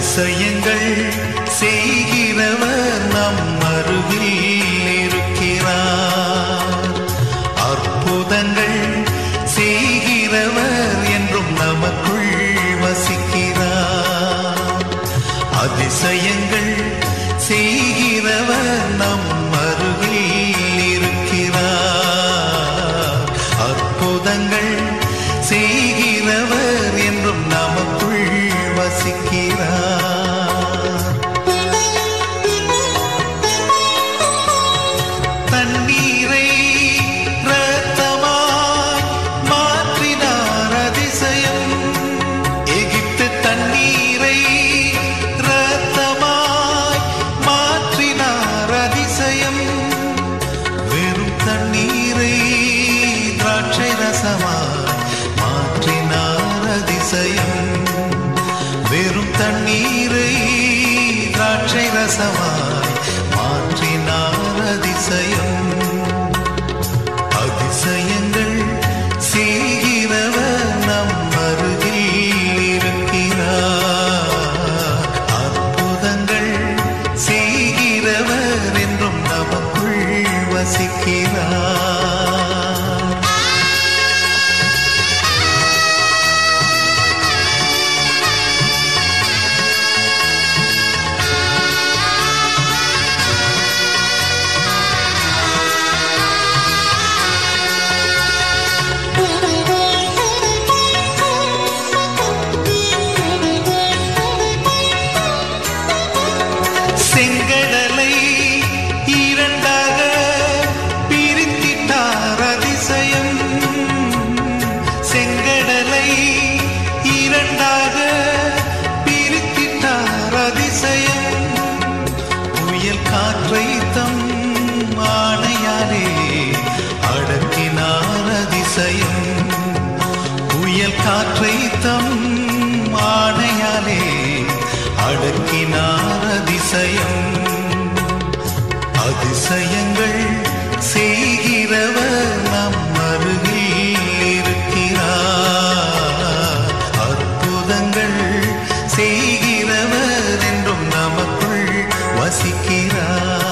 அதிசயங்கள் செய்கிறவர் நம் அருகில் இருக்கிறார் அற்புதங்கள் செய்கிறவர் என்றும் நமக்குள் வசிக்கிறார் அதிசயங்கள் செய்கிறவர் நம் அருகில் இருக்கிறார் அற்புதங்கள் செய்கிறவர் என்றும் நமக்குள் வசிக்கிறார் தண்ணீரை இரத்தமாய் மாற்றினார் அதிசயம் எகிப்து தண்ணீரை இரத்தமாய் மாற்றினார் அதிசயம் வெறும் தண்ணீரை திராட்சை ரசமாய் மாற்றினார் அதிசயம் வெறும் தண்ணீரை திராட்சை ரசமாய் மாற்றினார் அதிசயம் அதிசயங்கள் செய்கிறவர் நம் அருகில் இருக்கிறார் அற்புதங்கள் செய்கிறவர் என்றும் நமக்குள் வசிக்கிறார் செங்கடலை இரண்டாக பிரித்திட்டார் அதிசயம் செங்கடலை இரண்டாக பிரித்திட்டார் அதிசயம் புயல் காற்றை தம் ஆணையாலே அடக்கினார் அதிசயம் புயல் காற்றை தம் ஆணையாலே அடக்கினார் அதிசயம் அதிசயங்கள் செய்கிறவர் நம் அருகில் இருக்கிறார் அற்புதங்கள் செய்கிறவர் என்றும் நமக்குள் வசிக்கிறார்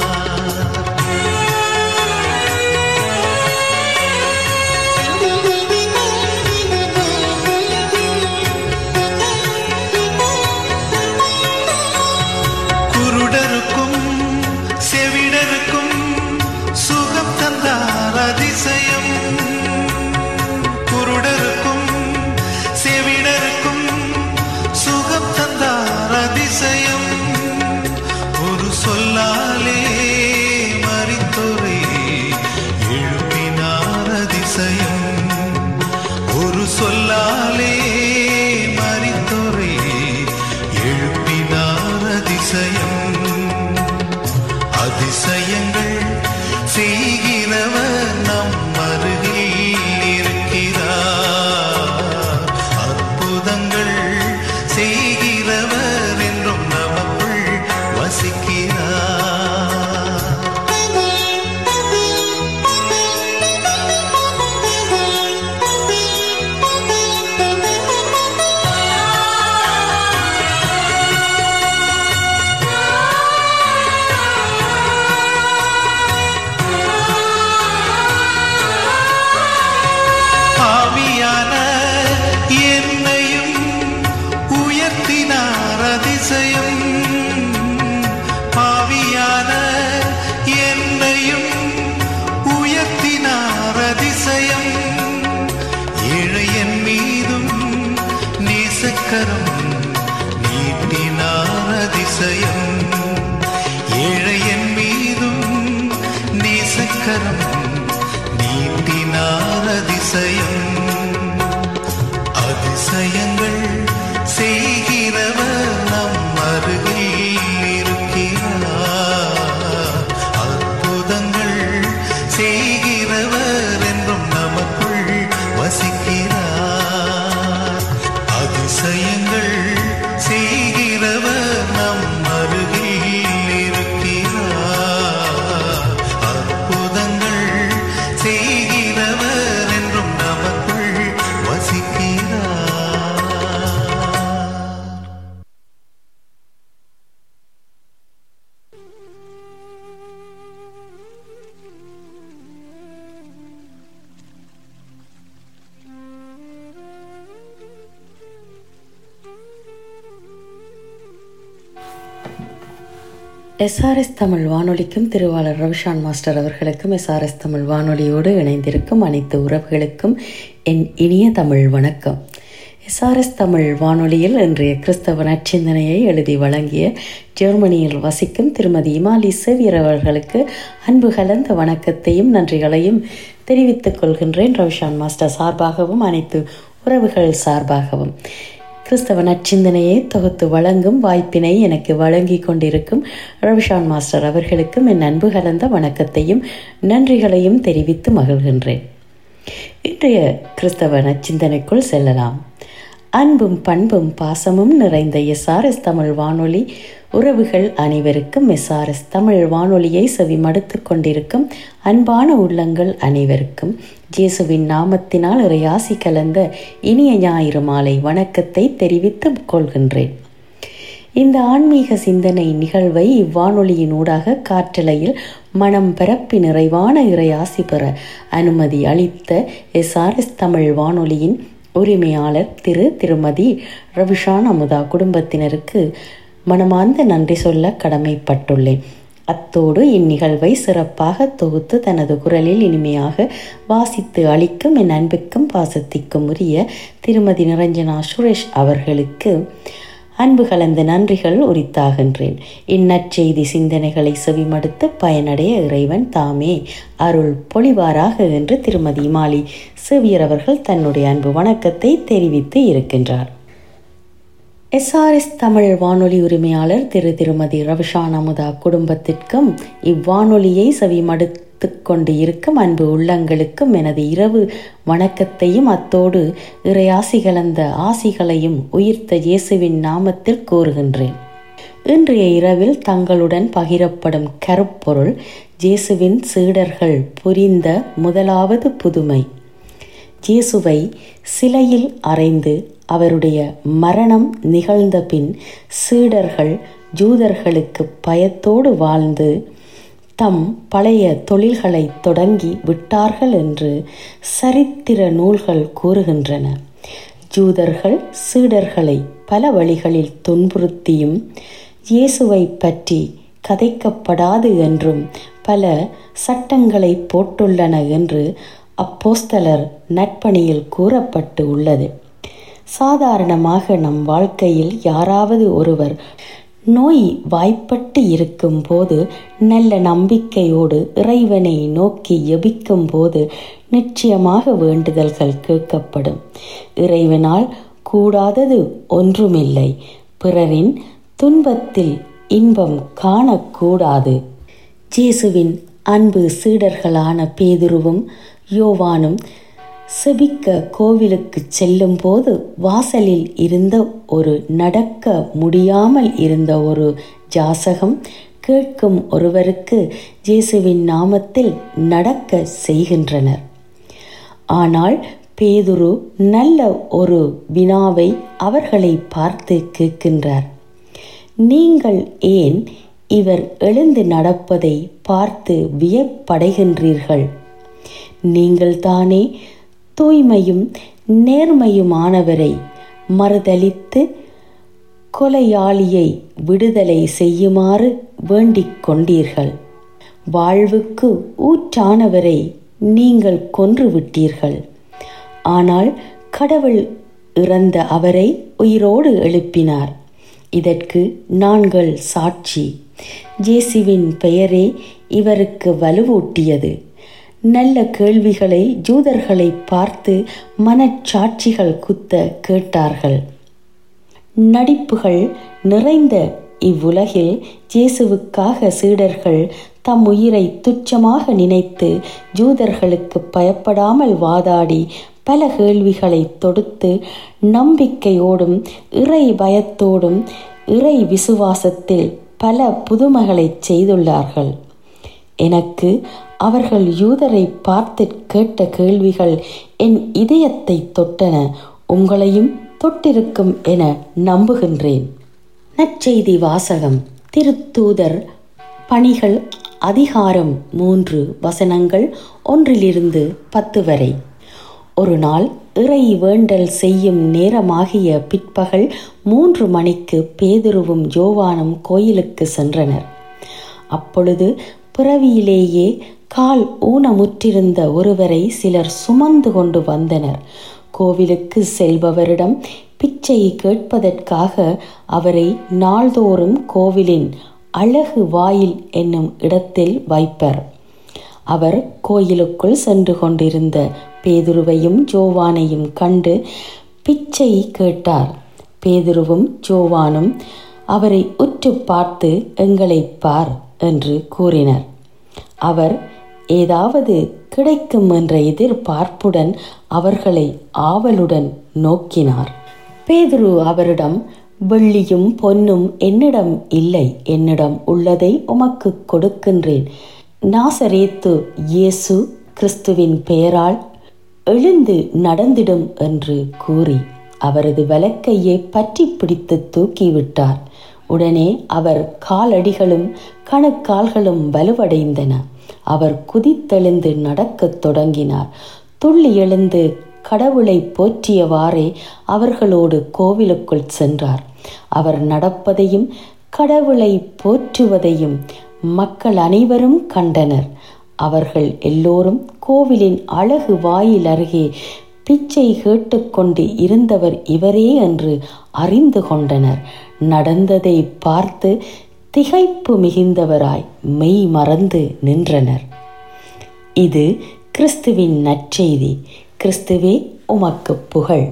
குருடருக்கும் செவிடருக்கும் சுகம் தந்தார் அதிசயம் குருடருக்கும் செவிடருக்கும் சுகம் தந்தார் அதிசயம் ஒரு சொல்லாலே மறித்தோரை எழுப்பினார் அதிசயம் ஒரு சொல்லாலே மறித்தோரை எழுப்பினார் அதிசயம் அதிசயங்கள் செய்கிறவர் நம் அருகில் இருக்கிறார் அற்புதங்கள் செய்கிறவர் என்றும் நமக்குள் வசிக்கிறார் பாவியான என்னையும் உயர்த்தினார் அதிசயம் பாவியான என்னையும் உயர்த்தினார் அதிசயம் ஏழையன் மீதும் நேசக்கரம் நீட்டினார் அதிசயம் ஏழையன் மீதும் நேசக்கரம் நீட்டினார் அதிசயம் அதிசயங்கள் செய்கிறவர் நம் அருகில் இருக்கிறார் அற்புதங்கள் செய்கிறவர் என்றும் நமக்குள் வசிக்கிறார் அதிசயங்கள் செய்கிறவர் நம் அருகில் இருக்கிறார் அற்புதங்கள் செய்கிறவர் என்றும் நமக்குள் வசிக்கிறார் எஸ்ஆர்எஸ் தமிழ் வானொலிக்கும் திருவாளர் ரவிஷான் மாஸ்டர் அவர்களுக்கும் எஸ்ஆர்எஸ் தமிழ் வானொலியோடு இணைந்திருக்கும் அனைத்து உறவுகளுக்கும் என் இனிய தமிழ் வணக்கம் எஸ்ஆர்எஸ் தமிழ் வானொலியில் இன்றைய கிறிஸ்தவ நற்சிந்தனையை எழுதி வழங்கிய ஜெர்மனியில் வசிக்கும் திருமதி இமாலி சேவியர் அவர்களுக்கு அன்பு கலந்த வணக்கத்தையும் நன்றிகளையும் தெரிவித்துக் கொள்கின்றேன் ரவிஷான் மாஸ்டர் சார்பாகவும் அனைத்து உறவுகள் சார்பாகவும் கிறிஸ்தவ நற்சிந்தனையை தொகுத்து வழங்கும் வாய்ப்பினை எனக்கு வழங்கி கொண்டிருக்கும் ரவிஷான் மாஸ்டர் அவர்களுக்கும் என் அன்பு கலந்த வணக்கத்தையும் நன்றிகளையும் தெரிவித்து மகிழ்கின்றேன் இன்றைய கிறிஸ்தவ நற்சிந்தனைக்குள் செல்லலாம் அன்பும் பண்பும் பாசமும் நிறைந்த எஸ்ஆர்எஸ் தமிழ் வானொலி உறவுகள் அனைவருக்கும் எஸ்ஆர்எஸ் தமிழ் வானொலியை செவி மடுத்து கொண்டிருக்கும் அன்பான உள்ளங்கள் அனைவருக்கும் ஜேசுவின் நாமத்தினால் இறையாசி கலந்த இனிய ஞாயிறு மாலை வணக்கத்தை தெரிவித்துக் கொள்கின்றேன் இந்த ஆன்மீக சிந்தனை நிகழ்வை இவ்வானொலியின் ஊடாக காற்றலையில் மனம் பரப்பி நிறைவான இறையாசி பெற அனுமதி அளித்த எஸ்ஆர்எஸ் தமிழ் வானொலியின் உரிமையாளர் திரு திருமதி ரவிஷான் அமுதா குடும்பத்தினருக்கு மனமார்ந்த நன்றி சொல்ல கடமைப்பட்டுள்ளேன் அத்தோடு இந்நிகழ்வை சிறப்பாக தொகுத்து தனது குரலில் இனிமையாக வாசித்து அளிக்கும் என் அன்புக்கும் பாசத்திற்கும் உரிய திருமதி நிரஞ்சனா சுரேஷ் அவர்களுக்கு அன்பு கலந்த நன்றிகள் உரித்தாகின்றேன் இந்நற்செய்தி சிந்தனைகளை செவிமடுத்து பயனடைய இறைவன் தாமே அருள் பொழிவாராக என்று திருமதி மாலி சேவியர் அவர்கள் தன்னுடைய அன்பு வணக்கத்தை தெரிவித்து இருக்கின்றார் எஸ்ஆர்எஸ் தமிழ் வானொலி உரிமையாளர் திரு திருமதி ரவிஷான் அமுதா குடும்பத்திற்கும் இவ்வானொலியை செவிமடுத்து கொண்டு இருக்கும் அன்பு உள்ளங்களுக்கும் எனது இரவு வணக்கத்தையும் அத்தோடு இறையாசி கலந்த ஆசிகளையும் உயிர்த்த இயேசுவின் நாமத்தில் கூறுகின்றேன் இன்றைய இரவில் தங்களுடன் பகிரப்படும் கருப்பொருள் ஜேசுவின் சீடர்கள் புரிந்த முதலாவது புதுமை ஜேசுவை சிலையில் அறைந்து அவருடைய மரணம் நிகழ்ந்த பின் சீடர்கள் ஜூதர்களுக்கு பயத்தோடு வாழ்ந்து தம் பழைய தொழில்களை தொடங்கி விட்டார்கள் என்று சரித்திர நூல்கள் கூறுகின்றன ஜூதர்கள் சீடர்களை பல வழிகளில் துன்புறுத்தியும் இயேசுவை பற்றி கதைக்கப்படாது என்றும் பல சட்டங்களை போட்டுள்ளன என்று அப்போஸ்தலர் நட்பணியில் கூறப்பட்டு உள்ளது சாதாரணமாக நம் வாழ்க்கையில் யாராவது ஒருவர் நோய் வாய்ப்பட்டு இருக்கும் போது நல்ல நம்பிக்கையோடு இறைவனை நோக்கி எபிக்கும் போது நிச்சயமாக வேண்டுதல்கள் கேட்கப்படும் இறைவனால் கூடாதது ஒன்றுமில்லை பிறரின் துன்பத்தில் இன்பம் காணக்கூடாது ஜேசுவின் அன்பு சீடர்களான பேதுருவும் யோவானும் செபிக்க கோவிலுக்கு செல்லும் போது வாசலில் இருந்த ஒரு நடக்க முடியாமல் இருந்த ஒரு ஜாசகம் கேட்கும் ஒருவருக்கு ஜேசுவின் நாமத்தில் நடக்க செய்கின்றனர் ஆனால் பேதுரு நல்ல ஒரு வினாவை அவர்களை பார்த்து கேட்கின்றார் நீங்கள் ஏன் இவர் எழுந்து நடப்பதை பார்த்து வியப்படைகின்றீர்கள் நீங்கள் தானே தூய்மையும் நேர்மையுமானவரை மறுதலித்து கொலையாளியை விடுதலை செய்யுமாறு வேண்டிக் கொண்டீர்கள் வாழ்வுக்கு ஊற்றானவரை நீங்கள் கொன்று விட்டீர்கள் ஆனால் கடவுள் இறந்த அவரை உயிரோடு எழுப்பினார் இதற்கு நாங்கள் சாட்சி ஜேசுவின் பெயரே இவருக்கு வலுவூட்டியது நல்ல கேள்விகளை ஜூதர்களை பார்த்து மனச்சாட்சிகள் குத்த கேட்டார்கள் நடிப்புகள் நிறைந்த இவ்வுலகில் இயேசுவுக்காக சீடர்கள் தம் உயிரை துச்சமாக நினைத்து ஜூதர்களுக்கு பயப்படாமல் வாதாடி பல கேள்விகளை தொடுத்து நம்பிக்கையோடும் இறை பயத்தோடும் இறை விசுவாசத்தில் பல புதுமைகளை செய்துள்ளார்கள் எனக்கு அவர்கள் யூதரை பார்த்து கேட்ட கேள்விகள் என் இதயத்தை தொட்டன உங்களையும் தொட்டிருக்கும் என நம்புகின்றேன் நற்செய்தி வாசகம் திருத்தூதர் பணிகள் அதிகாரம் மூன்று வசனங்கள் ஒன்றிலிருந்து பத்து வரை ஒரு நாள் இறை வேண்டல் செய்யும் நேரமாகிய பிற்பகல் மூன்று மணிக்கு பேதுருவும் ஜோவானும் கோயிலுக்கு சென்றனர் அப்பொழுது பிறவியிலேயே கால் ஊனமுற்றிருந்த ஒருவரை சிலர் சுமந்து கொண்டு வந்தனர் கோவிலுக்கு செல்பவரிடம் பிச்சை கேட்பதற்காக அவரை நாள்தோறும் கோவிலின் அழகு வாயில் என்னும் இடத்தில் வைப்பர் அவர் கோயிலுக்குள் சென்று கொண்டிருந்த பேதுருவையும் ஜோவானையும் கண்டு பிச்சை கேட்டார் பேதுருவும் ஜோவானும் அவரை உற்று பார்த்து எங்களை பார் என்று கூறினர் அவர் ஏதாவது கிடைக்கும் என்ற எதிர்பார்ப்புடன் அவர்களை ஆவலுடன் நோக்கினார் பேதுரு அவரிடம் வெள்ளியும் பொன்னும் என்னிடம் இல்லை என்னிடம் உள்ளதை உமக்கு கொடுக்கின்றேன் நாசரேத்து இயேசு கிறிஸ்துவின் பெயரால் எழுந்து நடந்திடும் என்று கூறி அவரது வலக்கையை பற்றி பிடித்து தூக்கிவிட்டார் உடனே அவர் காலடிகளும் கணுக்கால்களும் வலுவடைந்தன அவர் குதித்தெழுந்து நடக்கத் தொடங்கினார் துள்ளி எழுந்து கடவுளை போற்றியவாறே அவர்களோடு கோவிலுக்குள் சென்றார் அவர் நடப்பதையும் கடவுளை போற்றுவதையும் மக்கள் அனைவரும் கண்டனர் அவர்கள் எல்லோரும் கோவிலின் அழகு வாயில் அருகே பிச்சை கேட்டுக்கொண்டு இருந்தவர் இவரே என்று அறிந்து கொண்டனர் நடந்ததை பார்த்து திகைப்பு மிகுந்தவராய் மெய் மறந்து நின்றனர் இது கிறிஸ்துவின் நற்செய்தி கிறிஸ்துவே உமக்கு புகழ்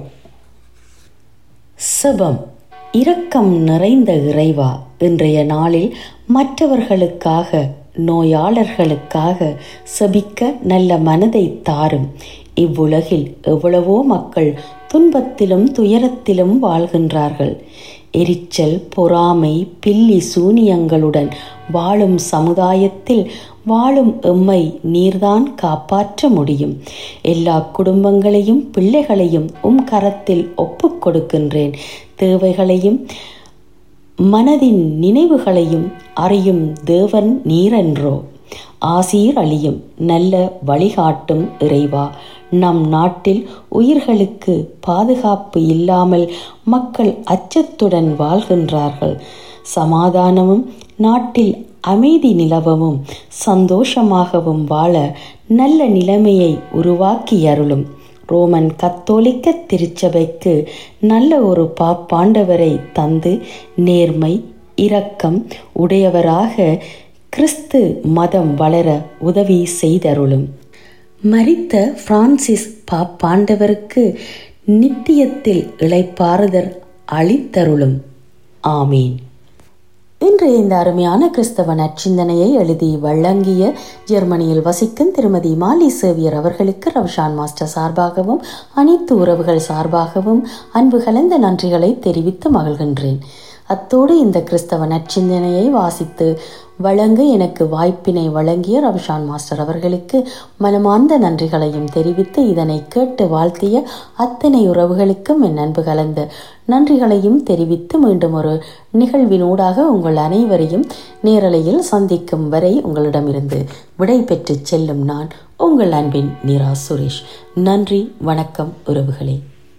செபம் இரக்கம் நிறைந்த இறைவா இன்றைய நாளில் மற்றவர்களுக்காக நோயாளர்களுக்காக செபிக்க நல்ல மனதை தாரும் இவ்வுலகில் எவ்வளவோ மக்கள் துன்பத்திலும் துயரத்திலும் வாழ்கின்றார்கள் எரிச்சல் பொறாமை பில்லி சூனியங்களுடன் வாழும் சமுதாயத்தில் வாழும் எம்மை நீர்தான் காப்பாற்ற முடியும் எல்லா குடும்பங்களையும் பிள்ளைகளையும் உம் கரத்தில் ஒப்புக் கொடுக்கின்றேன் தேவைகளையும் மனதின் நினைவுகளையும் அறியும் தேவன் நீரென்றோ ஆசீர் அழியும் நல்ல வழிகாட்டும் இறைவா நம் நாட்டில் உயிர்களுக்கு பாதுகாப்பு இல்லாமல் மக்கள் அச்சத்துடன் வாழ்கின்றார்கள் சமாதானமும் நாட்டில் அமைதி நிலவவும் சந்தோஷமாகவும் வாழ நல்ல நிலைமையை உருவாக்கி அருளும் ரோமன் கத்தோலிக்க திருச்சபைக்கு நல்ல ஒரு பாப்பாண்டவரை தந்து நேர்மை இரக்கம் உடையவராக கிறிஸ்து மதம் வளர உதவி செய்தருளும் மரித்த பிரான்சிஸ் பாப்பாண்டவருக்கு நித்தியத்தில் இளைப்பாறுதல் அளித்தருளும் ஆமீன் இன்றைய இந்த அருமையான கிறிஸ்தவ நற்சிந்தனையை எழுதி வழங்கிய ஜெர்மனியில் வசிக்கும் திருமதி மாலி சேவியர் அவர்களுக்கு ரவ்ஷான் மாஸ்டர் சார்பாகவும் அனைத்து உறவுகள் சார்பாகவும் அன்பு கலந்த நன்றிகளை தெரிவித்து மகிழ்கின்றேன் அத்தோடு இந்த கிறிஸ்தவ நற்சிந்தனையை வாசித்து வழங்க எனக்கு வாய்ப்பினை வழங்கிய ரவிஷான் மாஸ்டர் அவர்களுக்கு மனமார்ந்த நன்றிகளையும் தெரிவித்து இதனை கேட்டு வாழ்த்திய அத்தனை உறவுகளுக்கும் என் அன்பு கலந்த நன்றிகளையும் தெரிவித்து மீண்டும் ஒரு நிகழ்வினூடாக உங்கள் அனைவரையும் நேரலையில் சந்திக்கும் வரை உங்களிடமிருந்து விடை பெற்று செல்லும் நான் உங்கள் அன்பின் நிரா சுரேஷ் நன்றி வணக்கம் உறவுகளே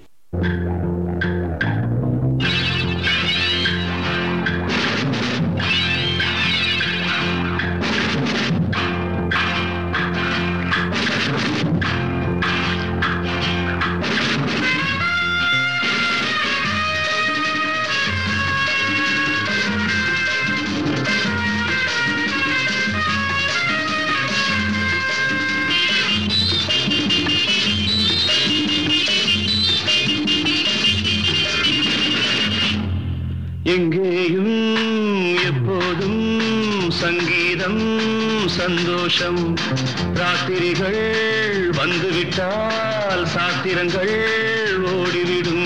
எங்கேயும் எப்போதும் சங்கீதம் சந்தோஷம் ராத்திரிகள் வந்துவிட்டால் சாத்திரங்கள் ஓடிவிடும்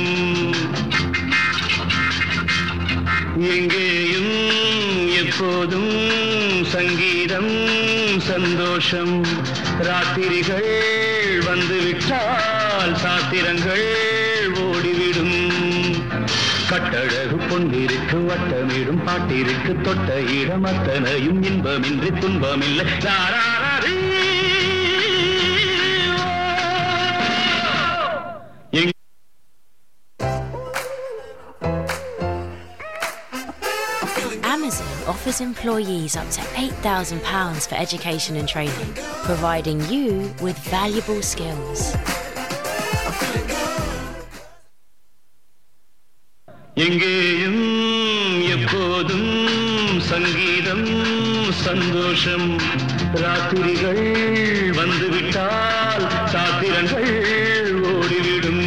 எங்கேயும் எப்போதும் சங்கீதம் சந்தோஷம் ராத்திரிகள் வந்துவிட்டால் சாத்திரங்கள் ஓடிவிடும் கட்டழகு பொன்னிருக்கு வட்டமிடும் பாட்டிற்கு தொட்ட இடம் அத்தனையும் இன்பமின்றி துன்பமில்லை லாராரீ. எங்க- Amazon offers its employees up to £8,000 for education and training, providing you with valuable skills. எங்கேயும் எப்போதும் சங்கீதம் சந்தோஷம் ராத்திரிகள் வந்துவிட்டால் சாத்திரங்கள் ஓடிவிடும்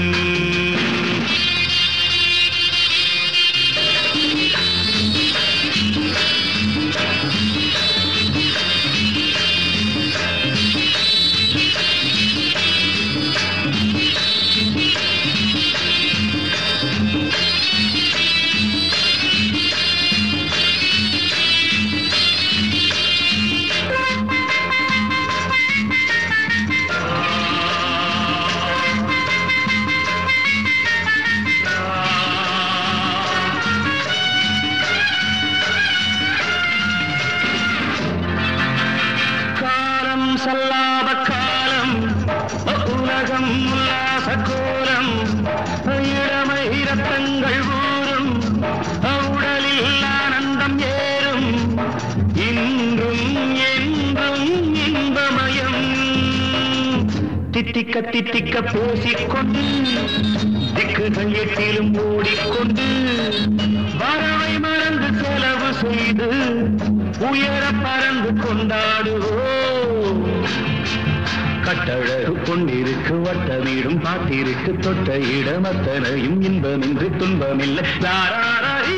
காலம் சல்லாப காலம் உலகம் உல்லாச கோலம் இளமை ரத்தங்கள் ஊறும் உடலில் ஆனந்தம் ஏறும் இன்றும் என்றும் இன்பமயம் தித்திக்க தித்திக்க பேசிக்கொண்டு திக்குகள் எட்டிலும் ஓடிக்கொண்டு வரவை மறந்து செலவு செய்து உயர பறந்து கொண்டாடுவோம் கட்டழகு கொண்டிருக்கு வட்டமீடும் பாட்டிருக்கு தொட்ட இடம் அத்தனையும் இன்பமின்றி துன்பமில்லை லாராரீ.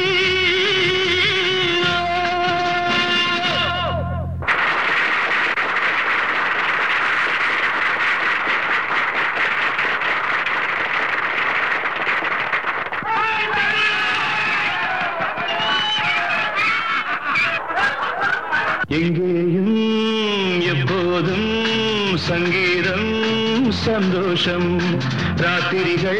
எங்கேயும் எப்போதும் சங்கீதம் சந்தோஷம் ராத்திரிகள்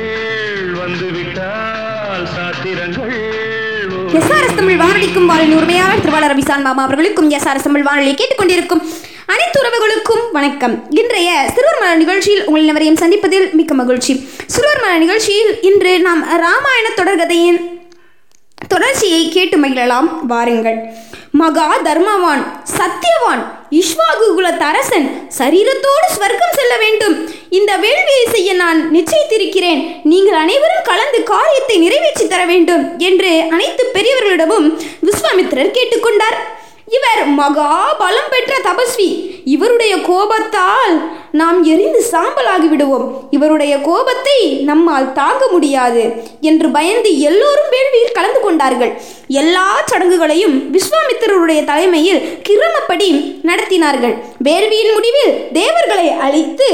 வந்துவிட்டால் சாத்திரங்கள் எஸ்ஆர்எஸ் தமிழ் வானொலிக்கும் வானொலி உரிமையாளர் திருவாளர் ரவிசான் மாமா அவர்களுக்கும் எஸ்ஆர்எஸ் தமிழ் வானொலியை கேட்டுக்கொண்டிருக்கும் அனைத்து உறவுகளுக்கும் வணக்கம் இன்றைய சிறுவர் மலர் நிகழ்ச்சியில் உங்கள் அனைவரையும் சந்திப்பதில் மிக்க மகிழ்ச்சி சிறுவர் மலர் நிகழ்ச்சியில் இன்று நாம் ராமாயண தொடர்கதையின் தொடர்ச்சியை கேட்டு மகிழலாம் வாருங்கள் மகா தர்மவான் சத்தியவான் இஷ்வாகுகுல தரசன் சரீரத்தோடு ஸ்வர்க்கம் செல்ல வேண்டும் இந்த வேள்வியை செய்ய நான் நிச்சயித்திருக்கிறேன் நீங்கள் அனைவரும் கலந்து காரியத்தை நிறைவேற்றி தர வேண்டும் என்று அனைத்து பெரியவர்களிடமும் விஸ்வாமித்திரர் கேட்டுக்கொண்டார் இவர் மகா பலம் பெற்ற தபஸ்வி இவருடைய கோபத்தால் நாம் எரிந்து சாம்பலாகி விடுவோம் இவருடைய கோபத்தை நம்மால் தாங்க முடியாது என்று பயந்து எல்லோரும் வேள்வியில் கலந்து கொண்டார்கள் எல்லா சடங்குகளையும் விஸ்வாமித்திரருடைய தலைமையில் கிரமப்படி நடத்தினார்கள் வேள்வியின் முடிவில் தேவர்களை அழைத்து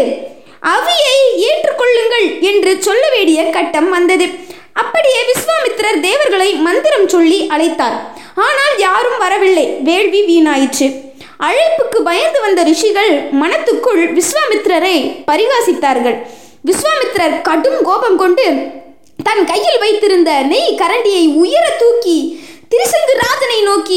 அவியை ஏற்றுக்கொள்ளுங்கள் என்று சொல்ல வேண்டிய கட்டம் வந்தது அப்படியே விஸ்வாமித்திரர் தேவர்களை மந்திரம் சொல்லி அழைத்தார் ஆனால் யாரும் வரவில்லை வேள்வி வீணாயிற்று அழைப்புக்கு பயந்து வந்த ரிஷிகள் மனத்துக்குள் விஸ்வாமித்திரரை பரிகாசித்தார்கள் விஸ்வாமித்திரர் கடும் கோபம் கொண்டு தன் கையில் வைத்திருந்த நெய் கரண்டியை உயர தூக்கி திரிசங்கு ராஜனை நோக்கி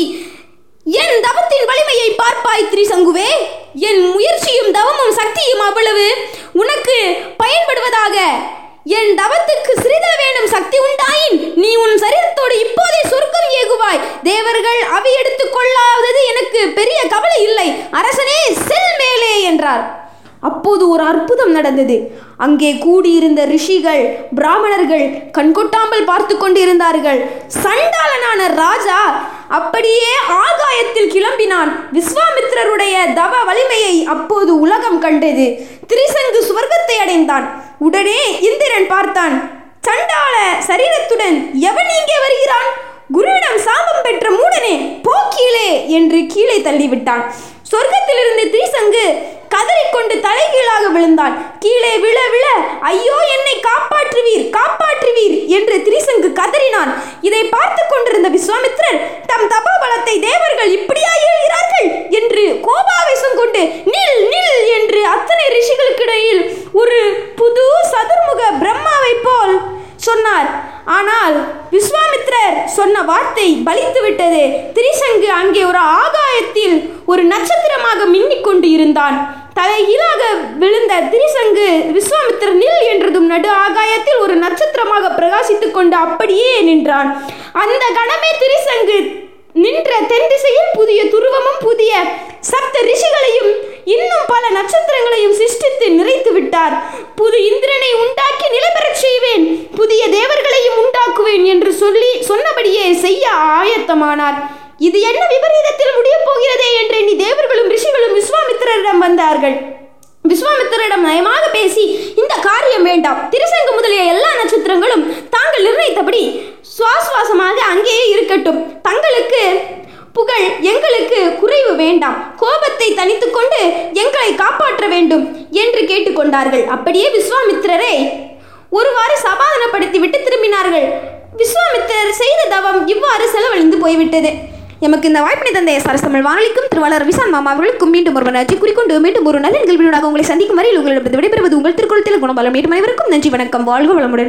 என் தவத்தின் வலிமையை பார்ப்பாய் திரிசங்குவே என் முயற்சியும் தவமும் சக்தியும் அவ்வளவு உனக்கு பயன்படுவதாக என் தவத்துக்கு சிறிதளவேனும் சக்தி உண்டாயின் நீ உன் சரீரத்தோடு இப்போதே சொர்க்கம் ஏகுவாய் தேவர்கள் அவி எடுத்துக் கொள்ளாதது எனக்கு பெரிய கவலை இல்லை அரசனே செல் மேலே என்றார் அப்போது ஒரு அற்புதம் நடந்தது அங்கே கூடியிருந்த ரிஷிகள் பிராமணர்கள் கண்கொட்டாமல் பார்த்து கொண்டிருந்தார்கள் சண்டாளனான ராஜா அப்படியே ஆகாயத்தில் கிளம்பினான் விஸ்வாமித்திரருடைய தவ வலிமையை அப்போது உலகம் கண்டது திரிசங்கு சுவர்க்கத்தை அடைந்தான் உடனே இந்திரன் பார்த்தான் சண்டாள சரீரத்துடன் எவன் இங்கே வருகிறான் குருவிடம் சாபம் பெற்ற மூடனே போ கீழே என்று கீழே தள்ளிவிட்டான் சொர்க்கத்திலிருந்து திரிசங்கு கதறிக்கொண்டு தலைகீழாக விழுந்தான் கீழே விழ விழ ஐயோ என்னை காப்பாற்றுவீர் காப்பாற்றுவீர் என்று திரிசங்கு கதறினான் இதை பார்த்து கொண்டிருந்த விஸ்வாமித்திரர் தம் தபோபலத்தை தேவர்கள் இப்படியா எழுகிறார்கள் என்று கோபாவேசம் கொண்டு நில் நில் என்று அத்தனை ரிஷிகளுக்கிடையில் ஒரு புது சதுர்முக பிரம்மாவை போல் சொன்னார் ஆனால் விஸ்வாமித்திரர் சொன்ன வார்த்தை பலித்து விட்டது திரிசங்கு அங்கே ஒரு ஆகாயத்தில் ஒரு நட்சத்திரமாக மின்னிக் கொண்டு இருந்தான் தலைகீழாக விழுந்த திரிசங்கு விஸ்வாமித்திரர் நில் என்றதும் நடு ஆகாயத்தில் ஒரு நட்சத்திரமாக பிரகாசித்துக் கொண்டு அப்படியே நின்றான் அந்த கணமே திரிசங்கு நின்ற தென் திசையில் புதிய துருவமும் புதிய சப்த ரிஷிகளையும் இன்னும் பல நட்சத்திரங்களையும் சிருஷ்டித்து நிறைத்து விட்டார் புது இந்திரனை உண்டாக்கி நிலை பெறச் செய்வேன் புதிய தேவர்களையும் உண்டாக்குவேன் என்று சொல்லி சொன்னபடியே செய்ய ஆயத்தமானார் இது என்ன விபரீதத்தில் முடியப் போகிறதே என்று எண்ணி தேவர்களும் ரிஷிகளும் விஸ்வாமித்திரரிடம் வந்தார்கள் விஸ்வாமித்திரிடம் நயமாக பேசி இந்த காரியம் வேண்டாம் திருசங்கு முதலிய எல்லா நட்சத்திரங்களும் தாங்கள் நிர்ணயித்தபடி சுவாசுவாசமாக அங்கேயே இருக்கட்டும் தங்களுக்கு புகழ் எங்களுக்கு குறைவு வேண்டாம் கோபத்தை தனித்துக்கொண்டு எங்களை காப்பாற்ற வேண்டும் என்று கேட்டுக்கொண்டார்கள் அப்படியே விஸ்வாமித்திரரை ஒருவாறு சமாதானப்படுத்தி விட்டு திரும்பினார்கள் விஸ்வாமித்திரர் செய்த தவம் இவ்வாறு செலவழிந்து போய்விட்டது எமக்கு இந்த வாய்ப்பினை தந்த எஸ் தமிழ் வானொலிக்கும் திருவாளர் விசான் மாமா அவர்களுக்கும் மீண்டும் ஒரு நன்றி குறிக்கொண்டு மீண்டும் ஒரு நல்ல நிகழ்வினூடாக உங்களை சந்திக்கும் வரையில் உங்களிடம் விடைபெறுவது உங்கள் திருக்குளத்தில் குணபலம் மீண்டும் அனைவருக்கும் நன்றி வணக்கம் வாழ்க வளமுடன்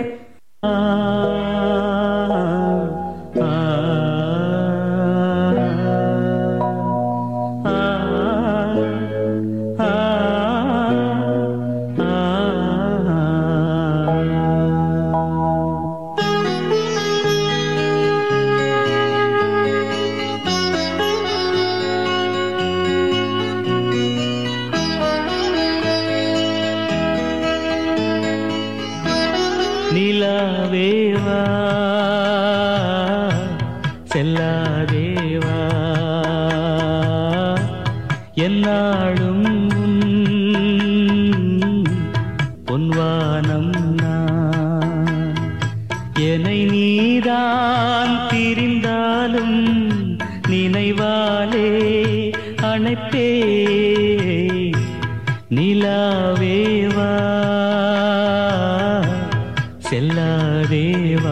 நிலாவேவா செல்லாதேவா என்னாலும் பொன்வானம் நான் என்னை நீதான் பிரிந்தாலும் நினைவாலே அணைப்பே நிலாவேவா செல்லாதேவா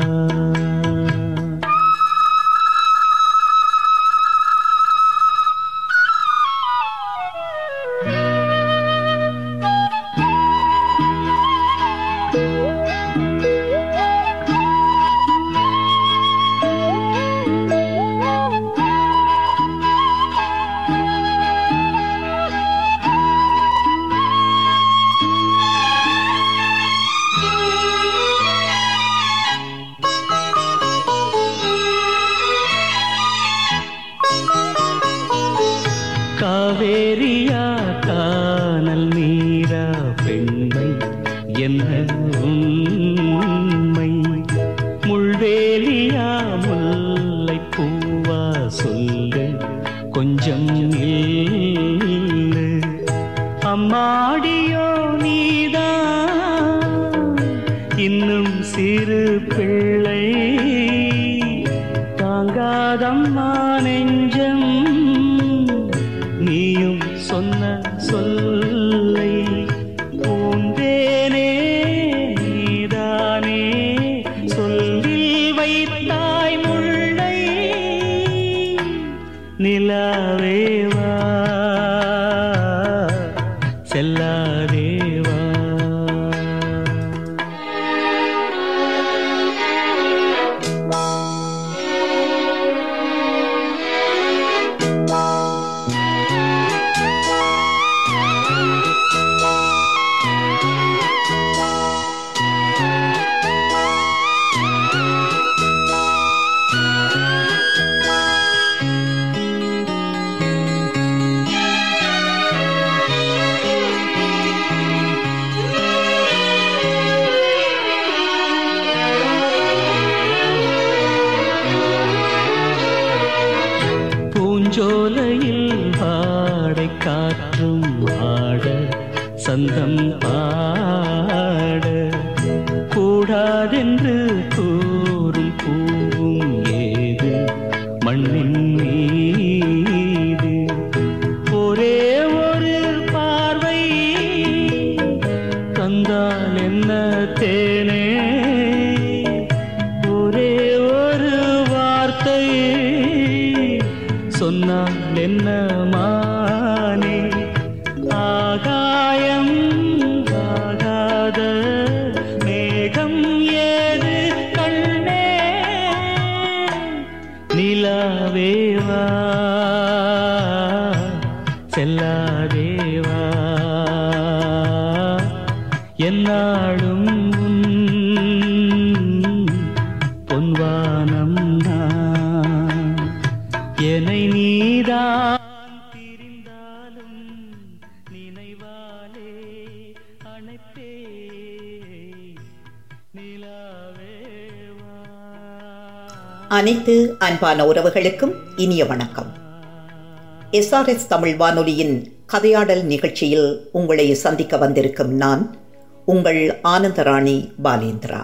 காவேரியா கானல் நீரா பெண்மை என்ன உண்மை முள்வேலியா முல்லை பூவா சொல்லு கொஞ்சம் நில்லு அம்மாடியோ நீதான் இன்னும் சிறு பிள்ளை தாங்காதம்மா நெஞ்சம் நீயும் சொன்ன சொல்லை பூந்தேனே நீதானே சொல்லில் வைத்தாய் முல்லை நிலாவேவா செல்லாதேவா பூஞ்சோலையில் பாடை காற்றும் ஆட சந்தம் பாட கூடாதென்று கூறும் பூவும் ஏது மண்ணின் மீது ஒரே ஒரு பார்வை தந்தால் என்ன தேனே ஒரே ஒரு வார்த்தை சொன்னால் என்ன மானே ஆகாயம் ஆகாத மேகம் ஏது கண்ணே நிலாவேவா செல்லாதேவா என்னாலும் உன் பொன்வானம் நான் அழைப்பே நிலாவேவா அனைத்து அன்பான உறவுகளுக்கும் இனிய வணக்கம் எஸ்ஆர்எஸ் தமிழ் வானொலியின் கதையாடல் நிகழ்ச்சியில் உங்களை சந்திக்க வந்திருக்கும் நான் உங்கள் ஆனந்தராணி பாலேந்திரா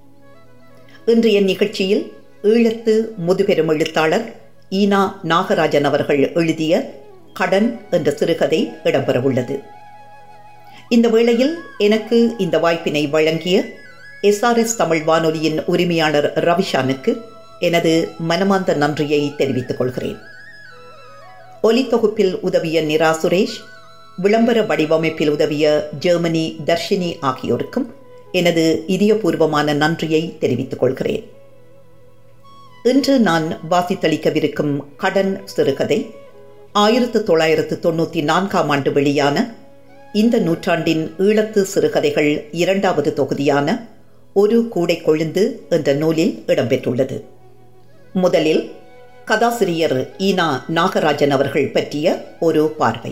இன்றைய நிகழ்ச்சியில் ஈழத்து முதுபெரும் எழுத்தாளர் ஈனா நாகராஜன் அவர்கள் எழுதிய கடன் என்ற சிறுகதை இடம்பெறவுள்ளது இந்த வேளையில் எனக்கு இந்த வாய்ப்பினை வழங்கிய எஸ்ஆர்எஸ் தமிழ் வானொலியின் உரிமையாளர் ரவிஷானுக்கு எனது மனமார்ந்த நன்றியை தெரிவித்துக் கொள்கிறேன் ஒலி தொகுப்பில் உதவிய நிரா சுரேஷ் விளம்பர வடிவமைப்பில் உதவிய ஜெர்மனி தர்ஷினி ஆகியோருக்கும் எனது இதயபூர்வமான நன்றியை தெரிவித்துக் கொள்கிறேன் இன்று நான் வாசித்தளிக்கவிருக்கும் கடன் சிறுகதை ஆயிரத்து தொள்ளாயிரத்து தொண்ணூற்றி நான்காம் ஆண்டு வெளியான இந்த நூற்றாண்டின் ஈழத்து சிறுகதைகள் இரண்டாவது தொகுதியான ஒரு கூடை கொழுந்து என்ற நூலில் இடம்பெற்றுள்ளது முதலில் கதாசிரியர் ஈனா நாகராஜன் அவர்கள் பற்றிய ஒரு பார்வை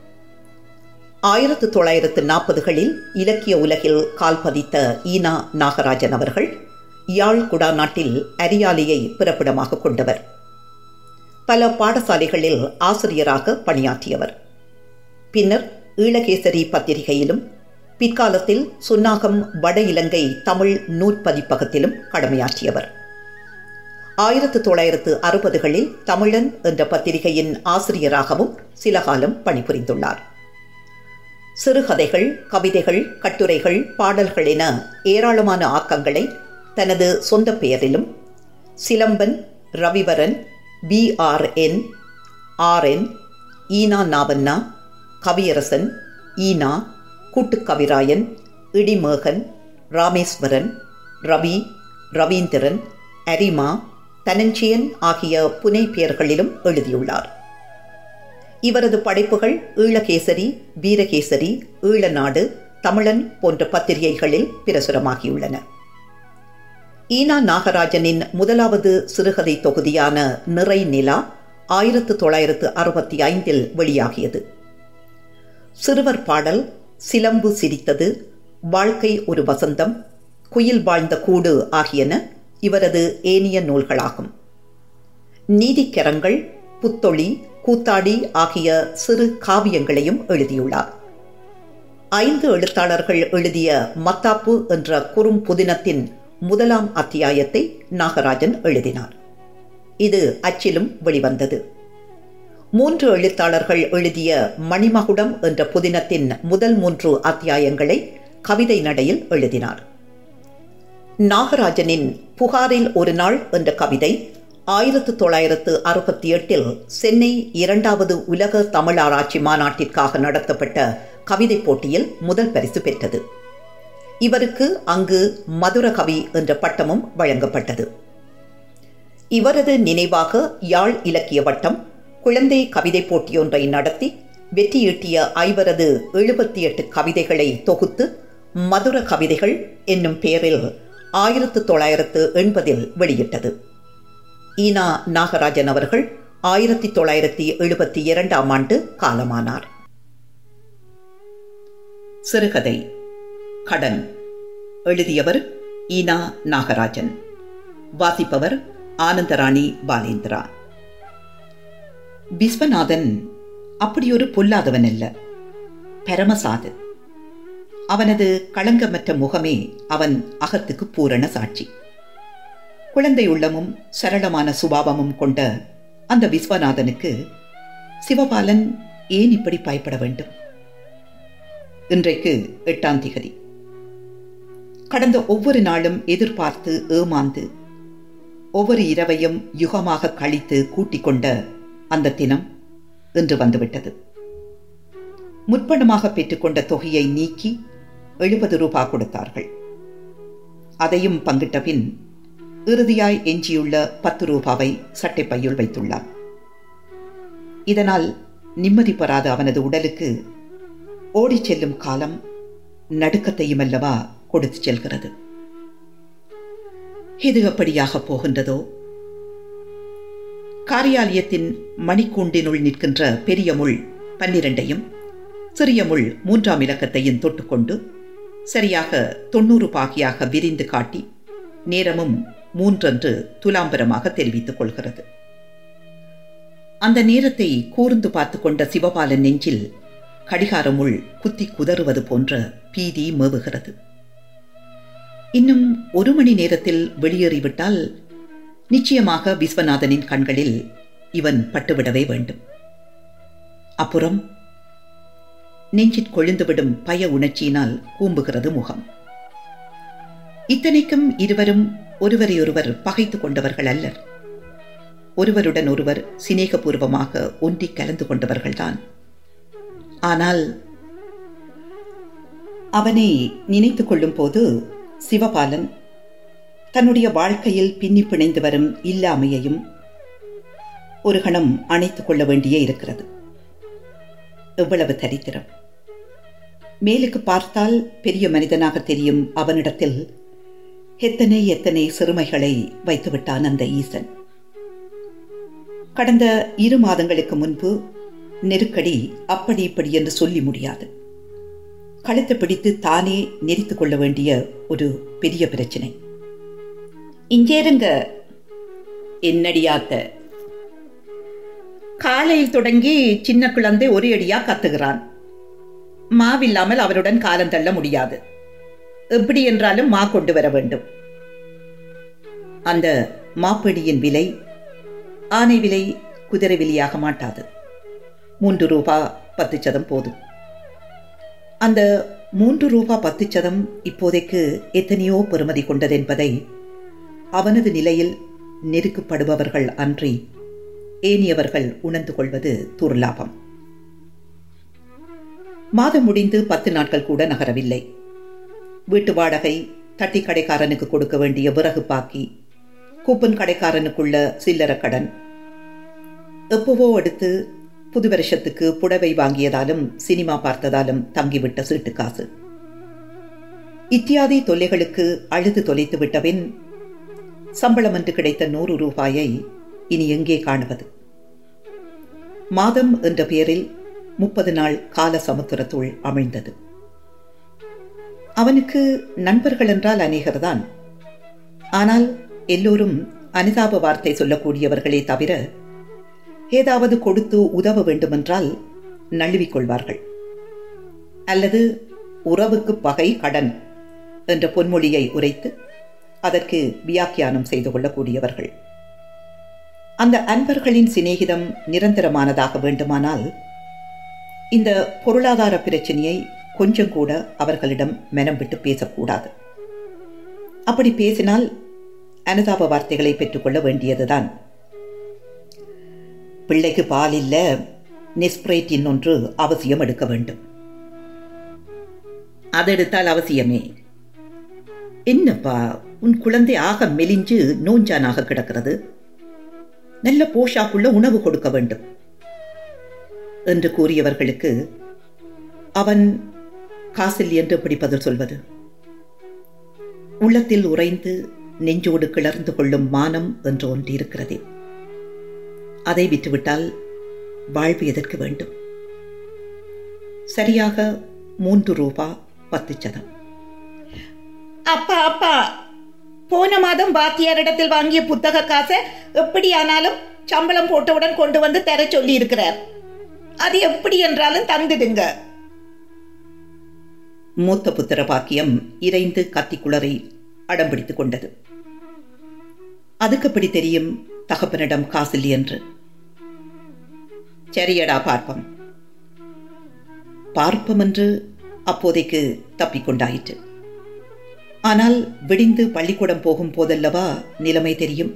ஆயிரத்து தொள்ளாயிரத்து நாற்பதுகளில் இலக்கிய உலகில் கால் பதித்த ஈனா நாகராஜன் அவர்கள் யாழ் குடாநாட்டில் அரியாலையை பிறப்பிடமாக கொண்டவர் பல பாடசாலைகளில் ஆசிரியராக பணியாற்றியவர் பின்னர் ஈழகேசரி பத்திரிகையிலும் பிற்காலத்தில் சுன்னாகம் வட இலங்கை தமிழ் நூற்பதிப்பகத்திலும் கடமையாற்றியவர் ஆயிரத்து தொள்ளாயிரத்து அறுபதுகளில் தமிழன் என்ற பத்திரிகையின் ஆசிரியராகவும் சில காலம் பணிபுரிந்துள்ளார் சிறுகதைகள் கவிதைகள் கட்டுரைகள் பாடல்கள் என ஏராளமான ஆக்கங்களை தனது சொந்த பெயரிலும் Silamban Ravivaran P R N R N ஈனா நாவண்ணா கவியரசன் ஈனா கூட்டுக்கவிராயன் இடிமேகன் ராமேஸ்வரன் ரவி ரவீந்திரன் அரிமா தனஞ்சியன் ஆகிய புனை பெயர்களிலும் எழுதியுள்ளார் இவரது படைப்புகள் ஈழகேசரி வீரகேசரி ஈழநாடு தமிழன் போன்ற பத்திரிகைகளில் பிரசுரமாகியுள்ளன ஈனா நாகராஜனின் முதலாவது சிறுகதை தொகுதியான நிறை நிலா ஆயிரத்து தொள்ளாயிரத்து அறுபத்தி ஐந்தில் வெளியாகியது சிறுவர் பாடல் சிலம்பு சிரித்தது வாழ்க்கை ஒரு வசந்தம் குயில் வாழ்ந்த கூடு ஆகியன இவரது ஏனிய நூல்களாகும் நீதிக்கரங்கள் புத்தொளி கூத்தாடி ஆகிய சிறு காவியங்களையும் எழுதியுள்ளார் ஐந்து எழுத்தாளர்கள் எழுதிய மத்தாப்பு என்ற குறும் புதினத்தின் முதலாம் அத்தியாயத்தை நாகராஜன் எழுதினார் இது அச்சிலும் வெளிவந்தது மூன்று எழுத்தாளர்கள் எழுதிய மணிமகுடம் என்ற புதினத்தின் முதல் மூன்று அத்தியாயங்களை கவிதை நடையில் எழுதினார் நாகராஜனின் புகாரில் ஒரு நாள் என்ற கவிதை ஆயிரத்து தொள்ளாயிரத்து அறுபத்தி எட்டில் சென்னை இரண்டாவது உலக தமிழ் ஆராய்ச்சி மாநாட்டிற்காக நடத்தப்பட்ட கவிதை போட்டியில் முதல் பரிசு பெற்றது இவருக்கு அங்கு மதுர கவி என்ற பட்டமும் வழங்கப்பட்டது இவரது நினைவாக யாழ் இலக்கிய வட்டம் குழந்தை கவிதை போட்டியொன்றை நடத்தி வெற்றியீட்டிய ஐவரது எழுபத்தி எட்டு கவிதைகளை தொகுத்து மதுர கவிதைகள் என்னும் பெயரில் ஆயிரத்து தொள்ளாயிரத்து எண்பதில் வெளியிட்டது ஈனா நாகராஜன் அவர்கள் ஆயிரத்தி தொள்ளாயிரத்தி எழுபத்தி இரண்டாம் ஆண்டு காலமானார் சிறுகதை கடன் எழுதியவர் ஈனா நாகராஜன் வாசிப்பவர் ஆனந்தராணி பாலேந்திரா விஸ்வநாதன் அப்படியொரு பொல்லாதவன் அல்ல பரமசாது அவனது களங்கமற்ற முகமே அவன் அகத்துக்கு பூரண சாட்சி குழந்தை உள்ளமும் சரளமான சுபாவமும் கொண்ட அந்த விஸ்வநாதனுக்கு சிவபாலன் ஏன் இப்படி பயப்பட வேண்டும் இன்றைக்கு எட்டாம் திகதி கடந்த ஒவ்வொரு நாளும் எதிர்பார்த்து ஏமாந்து ஒவ்வொரு இரவையும் யுகமாக கழித்து கூட்டிக் கொண்ட அந்த தினம் இன்று வந்துவிட்டது முற்பணமாக பெற்றுக்கொண்ட தொகையை நீக்கி எழுபது ரூபாய் கொடுத்தார்கள் அதையும் பங்கிட்ட பின் இறுதியாய் எஞ்சியுள்ள பத்து ரூபாவை சட்டைப்பையுள் வைத்துள்ளார் இதனால் நிம்மதி பெறாத அவனது உடலுக்கு ஓடிச் செல்லும் காலம் நடுக்கத்தையும் அல்லவா கொடுத்து செல்கிறது இது எப்படியாக போகின்றதோ காரியாலயத்தின் மணிக்கூண்டினுள் நிற்கின்ற பெரிய முள் பன்னிரண்டையும் சிறிய முள் மூன்றாம் இலக்கத்தையும் தொட்டுக்கொண்டு சரியாக தொண்ணூறு பாகியாக விரிந்து காட்டி நேரமும் மூன்றென்று துலாம்பரமாக தெரிவித்துக் கொள்கிறது அந்த நேரத்தை கூர்ந்து பார்த்து கொண்ட சிவபாலன் நெஞ்சில் கடிகாரமுள் குத்தி குதறுவது போன்ற பீதி மேவுகிறது இன்னும் ஒரு மணி நேரத்தில் வெளியேறிவிட்டால் நிச்சயமாக விஸ்வநாதனின் கண்களில் இவன் பட்டுவிடவே வேண்டும் அப்புறம் நெஞ்சிற் கொழுந்துவிடும் பய உணர்ச்சியினால் கூம்புகிறது முகம் இத்தனைக்கும் இருவரும் ஒருவரையொருவர் பகைத்துக் கொண்டவர்கள் அல்லர் ஒருவருடன் ஒருவர் சிநேகபூர்வமாக ஒன்றி கலந்து கொண்டவர்கள்தான் ஆனால் அவனை நினைத்துக் கொள்ளும் போது சிவபாலன் தன்னுடைய வாழ்க்கையில் பின்னி பிணைந்து வரும் இல்லாமையையும் ஒரு கணம் அணைத்துக் கொள்ள வேண்டியே இருக்கிறது எவ்வளவு தரித்திரம் மேலுக்கு பார்த்தால் பெரிய மனிதனாக தெரியும் அவனிடத்தில் எத்தனை எத்தனை சிறுமைகளை வைத்துவிட்டான் அந்த ஈசன் கடந்த இரு மாதங்களுக்கு முன்பு நெருக்கடி அப்படி இப்படி என்று சொல்லி முடியாது கழுத்தை பிடித்து தானே நெறித்துக் கொள்ள வேண்டிய ஒரு பெரிய பிரச்சனை இங்கேருங்க என்னடியாத்த காலையில் தொடங்கி சின்ன குழந்தை ஒரு அடியா கத்துகிறான் மாவில்லாமல் அவருடன் காலம் தள்ள முடியாது எப்படி என்றாலும் மா கொண்டு வர வேண்டும் அந்த மாப்பிடியின் விலை ஆனை விலை குதிரை விலையாக மாட்டாது மூன்று ரூபா பத்து சதம் போதும் அந்த மூன்று ரூபா பத்து சதம் இப்போதைக்கு எத்தனையோ பெறுமதி கொண்டது என்பதை அவனது நிலையில் நெருக்கப்படுபவர்கள் அன்றி ஏனியவர்கள் உணர்ந்து கொள்வது துர்லாபம் மாதம் முடிந்து பத்து நாட்கள் கூட நகரவில்லை வீட்டு வாடகை தட்டி கடைக்காரனுக்கு கொடுக்க வேண்டிய விறகு பாக்கி கூப்பன் கடைக்காரனுக்குள்ள சில்லற கடன் எப்பவோ அடுத்து புது வருஷத்துக்கு புடவை வாங்கியதாலும் சினிமா பார்த்ததாலும் தங்கிவிட்ட சீட்டு காசு இத்தியாதி தொல்லைகளுக்கு அழுது தொலைத்து விட்டபின் சம்பளம் என்று கிடைத்த நூறு ரூபாயை இனி எங்கே காணுவது மாதம் என்ற பெயரில் முப்பது நாள் கால சமுத்திரத்துள் அமிழ்ந்தது அவனுக்கு நண்பர்கள் என்றால் அநேகர்தான் ஆனால் எல்லோரும் அனுதாப வார்த்தை சொல்லக்கூடியவர்களே தவிர ஏதாவது கொடுத்து உதவ வேண்டுமென்றால் நழுவிக் கொள்வார்கள் அல்லது உறவுக்கு பகை கடன் என்ற பொன்மொழியை உரைத்து அதற்கு வியாக்கியானம் செய்து கொள்ளக்கூடியவர்கள் அந்த அன்பர்களின் சிநேகிதம் நிரந்தரமானதாக வேண்டுமானால் இந்த பொருளாதார பிரச்சனையை கொஞ்சம் கூட அவர்களிடம் மனம் விட்டு பேசக்கூடாது அப்படி பேசினால் அனுதாப வார்த்தைகளை பெற்றுக்கொள்ள வேண்டியதுதான் பிள்ளைக்கு பால் இல்ல நெஸ்பிரேட் இன்னொன்று அவசியம் எடுக்க வேண்டும் அது எடுத்தால் அவசியமே என்னப்பா உன் குழந்தை ஆக மெலிஞ்சு நோஞ்சானாக கிடக்கிறது நல்ல போஷாக்குள்ள உணவு கொடுக்க வேண்டும் என்று கூறியவர்களுக்கு அவன் காசில் என்று எப்படி பதில் சொல்வது உள்ளத்தில் உறைந்து நெஞ்சோடு கிளர்ந்து கொள்ளும் மானம் என்று ஒன்று இருக்கிறதே அதை விட்டுவிட்டால் வாழ்வு எதற்கு வேண்டும் சரியாக மூன்று ரூபா பத்து சதம் அப்பா அப்பா போன மாதம் வாத்தியாரிடத்தில் வாங்கிய புத்தக காசை எப்படியானாலும் சம்பளம் போட்டவுடன் கொண்டு வந்து தர சொல்லி இருக்கிறார் அது எப்படி என்றாலும் தந்துடுங்க மூத்த புத்திர பாக்கியம் இறைந்து கத்திக்குளரை அடம்பிடித்துக் கொண்டது அதுக்கு எப்படி தெரியும் தகப்பனிடம் காசில்லை என்று சரியடா பார்ப்பம் பார்ப்பம் என்று அப்போதைக்கு தப்பிக்கொண்டாயிற்று ஆனால் விடிந்து பள்ளிக்கூடம் போகும் போதல்லவா நிலைமை தெரியும்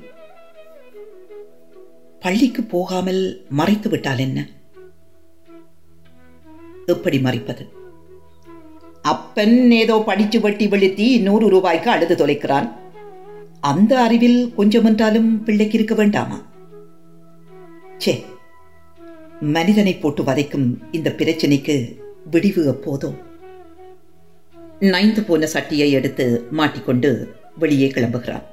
பள்ளிக்கு போகாமல் மறைத்து விட்டால் என்ன எப்படி மறைப்பது அப்பன் ஏதோ படிச்சு வெட்டி வெளுத்தி நூறு ரூபாய்க்கு அழுது தொலைக்கிறான் அந்த அறிவில் கொஞ்சமென்றாலும் பிள்ளைக்கு இருக்க வேண்டாமா சே மனிதனை போட்டு வதைக்கும் இந்த பிரச்சனைக்கு விடிவு எப்போதோ நைந்து போன சட்டியை எடுத்து மாட்டிக்கொண்டு வெளியே கிளம்புகிறான்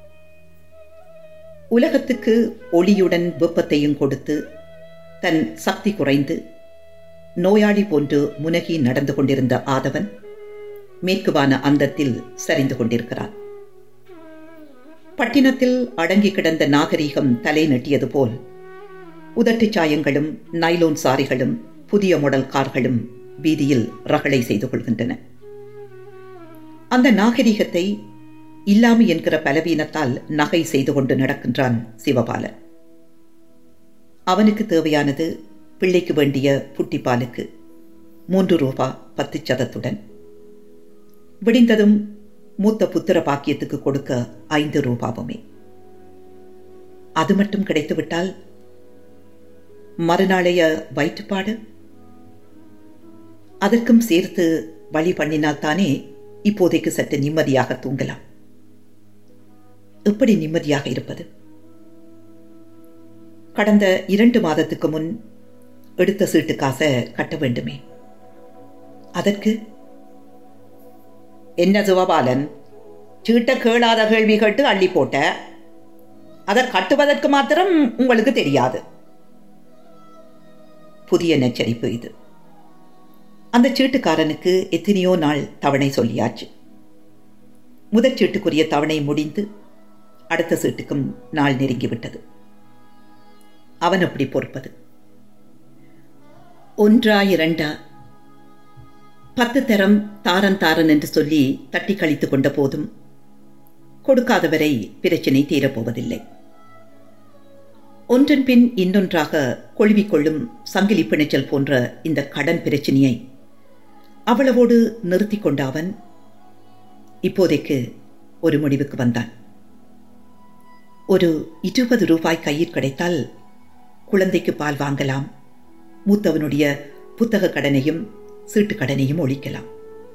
உலகத்துக்கு ஒளியுடன் வெப்பத்தையும் கொடுத்து தன் சக்தி குறைந்து நோயாளி போன்று முனகி நடந்து கொண்டிருந்த ஆதவன் மேற்குவான அந்தத்தில் சரிந்து கொண்டிருக்கிறான் பட்டினத்தில் அடங்கி கிடந்த நாகரீகம் தலை நெட்டியது போல் உதட்டுச் சாயங்களும் நைலோன் சாரிகளும் புதிய மாடல் கார்களும் வீதியில் ரகளை செய்து கொள்கின்றன அந்த நாகரிகத்தை இல்லாமை என்கிற பலவீனத்தால் நகை செய்து கொண்டு நடக்கின்றான் சிவபாலன் அவனுக்கு தேவையானது பிள்ளைக்கு வேண்டிய புட்டிப்பாலுக்கு மூன்று ரூபா பத்து சதத்துடன் விடிந்ததும் மூத்த புத்திர பாக்கியத்துக்கு கொடுக்க ஐந்து ரூபாவுமே அது மட்டும் கிடைத்துவிட்டால் மறுநாளைய வயிற்றுப்பாடு அதற்கும் சேர்த்து வழி பண்ணினால்தானே இப்போதைக்கு சற்று நிம்மதியாக தூங்கலாம் எப்படி நிம்மதியாக இருப்பது கடந்த இரண்டு மாதத்துக்கு முன் எடுத்த சீட்டு காசை கட்ட வேண்டுமே அதற்கு என்ன சிவபாலன் சீட்டை கேளாத கேள்வி கேட்டு அள்ளி போட்ட அதை கட்டுவதற்கு மாத்திரம் உங்களுக்கு தெரியாது புதிய நெச்சரிப்பு இது அந்த சீட்டுக்காரனுக்கு எத்தனையோ நாள் தவணை சொல்லியாச்சு முதற் சீட்டுக்குரிய தவணை முடிந்து அடுத்த சீட்டுக்கும் நாள் நெருங்கிவிட்டது அவன் அப்படி பொறுப்பது ஒன்றா இரண்டா பத்து தரம் தாரன் தாரன் என்று சொல்லி தட்டி கழித்துக் கொண்ட போதும் கொடுக்காதவரை பிரச்சினை தீரப்போவதில்லை ஒன்றன் பின் இன்னொன்றாக கொள்விக்கொள்ளும் சங்கிலி பிணைச்சல் போன்ற இந்த கடன் பிரச்சினையை அவ்வளவோடு நிறுத்தி கொண்ட அவன் இப்போதைக்கு ஒரு முடிவுக்கு வந்தான் ஒரு இருபது ரூபாய் கையில் கிடைத்தால் குழந்தைக்கு பால் வாங்கலாம் மூத்தவனுடைய புத்தக கடனையும் சீட்டு கடனையும் ஒழிக்கலாம்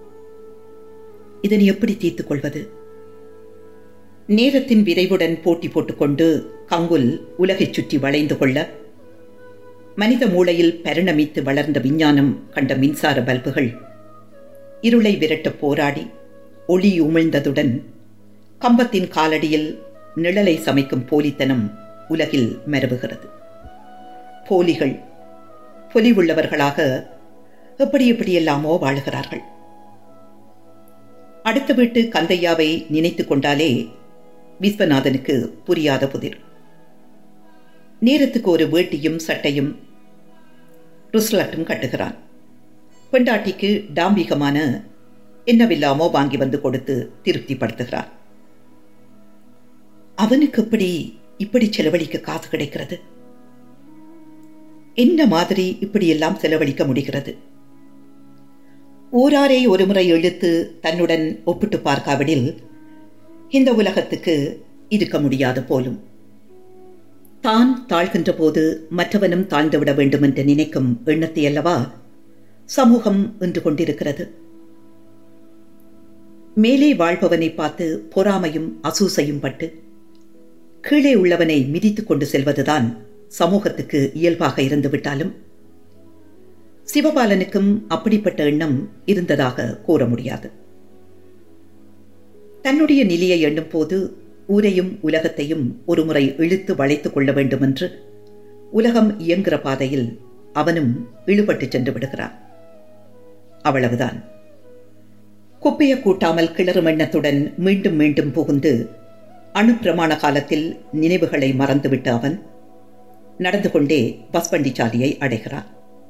இதனை எப்படி தீர்த்துக் கொள்வது நேரத்தின் விரைவுடன் போட்டி போட்டுக்கொண்டு கங்குல் உலகைச் சுற்றி வளைந்து கொள்ள மனித மூளையில் பரிணமித்து வளர்ந்த விஞ்ஞானம் கண்ட மின்சார பல்புகள் இருளை விரட்ட போராடி ஒளி உமிழ்ந்ததுடன் கம்பத்தின் காலடியில் நிழலை சமைக்கும் போலித்தனம் உலகில் மரபுகிறது போலிகள் பொலிவுள்ளவர்களாக எப்படி எப்படியெல்லாமோ வாழுகிறார்கள் அடுத்த வீட்டு கந்தையாவை நினைத்து கொண்டாலே விஸ்வநாதனுக்கு புரியாத புதிர் நேரத்துக்கு ஒரு வேட்டியும் சட்டையும் ருஸ்லட்டும் கட்டுகிறான் பெண்டாட்டிக்கு டாம்பிகமான என்னவில்லாமோ வாங்கி வந்து கொடுத்து திருப்திப்படுத்துகிறான் அவனுக்கு எப்படி இப்படி செலவழிக்க காசு கிடைக்கிறது என்ன மாதிரி இப்படியெல்லாம் செலவழிக்க முடிகிறது ஊராரை ஒருமுறை இழுத்து தன்னுடன் ஒப்பிட்டு பார்க்காவிடில் இந்த உலகத்துக்கு இருக்க முடியாது போலும் தான் தாழ்கின்ற போது மற்றவனும் தாழ்ந்துவிட வேண்டும் என்று நினைக்கும் எண்ணத்தை அல்லவா சமூகம் என்று கொண்டிருக்கிறது மேலே வாழ்பவனை பார்த்து பொறாமையும் அசூசையும் பட்டு கீழே உள்ளவனை மிதித்துக் கொண்டு செல்வதுதான் சமூகத்துக்கு இயல்பாக இருந்துவிட்டாலும் சிவபாலனுக்கும் அப்படிப்பட்ட எண்ணம் இருந்ததாக கூற முடியாது தன்னுடைய நிலையை எண்ணும் போது ஊரையும் உலகத்தையும் ஒருமுறை இழுத்து வளைத்துக் கொள்ள வேண்டுமென்று உலகம் இயங்குகிற பாதையில் அவனும் இழுபட்டு சென்று விடுகிறான் அவ்வளவுதான் குப்பைய கூட்டாமல் கிளறும் எண்ணத்துடன் மீண்டும் மீண்டும் புகுந்து அணுப்பிரமாண காலத்தில் நினைவுகளை மறந்துவிட்ட அவன் நடந்து கொண்டே பஸ் பண்டிச்சாலையை அடைகிறான்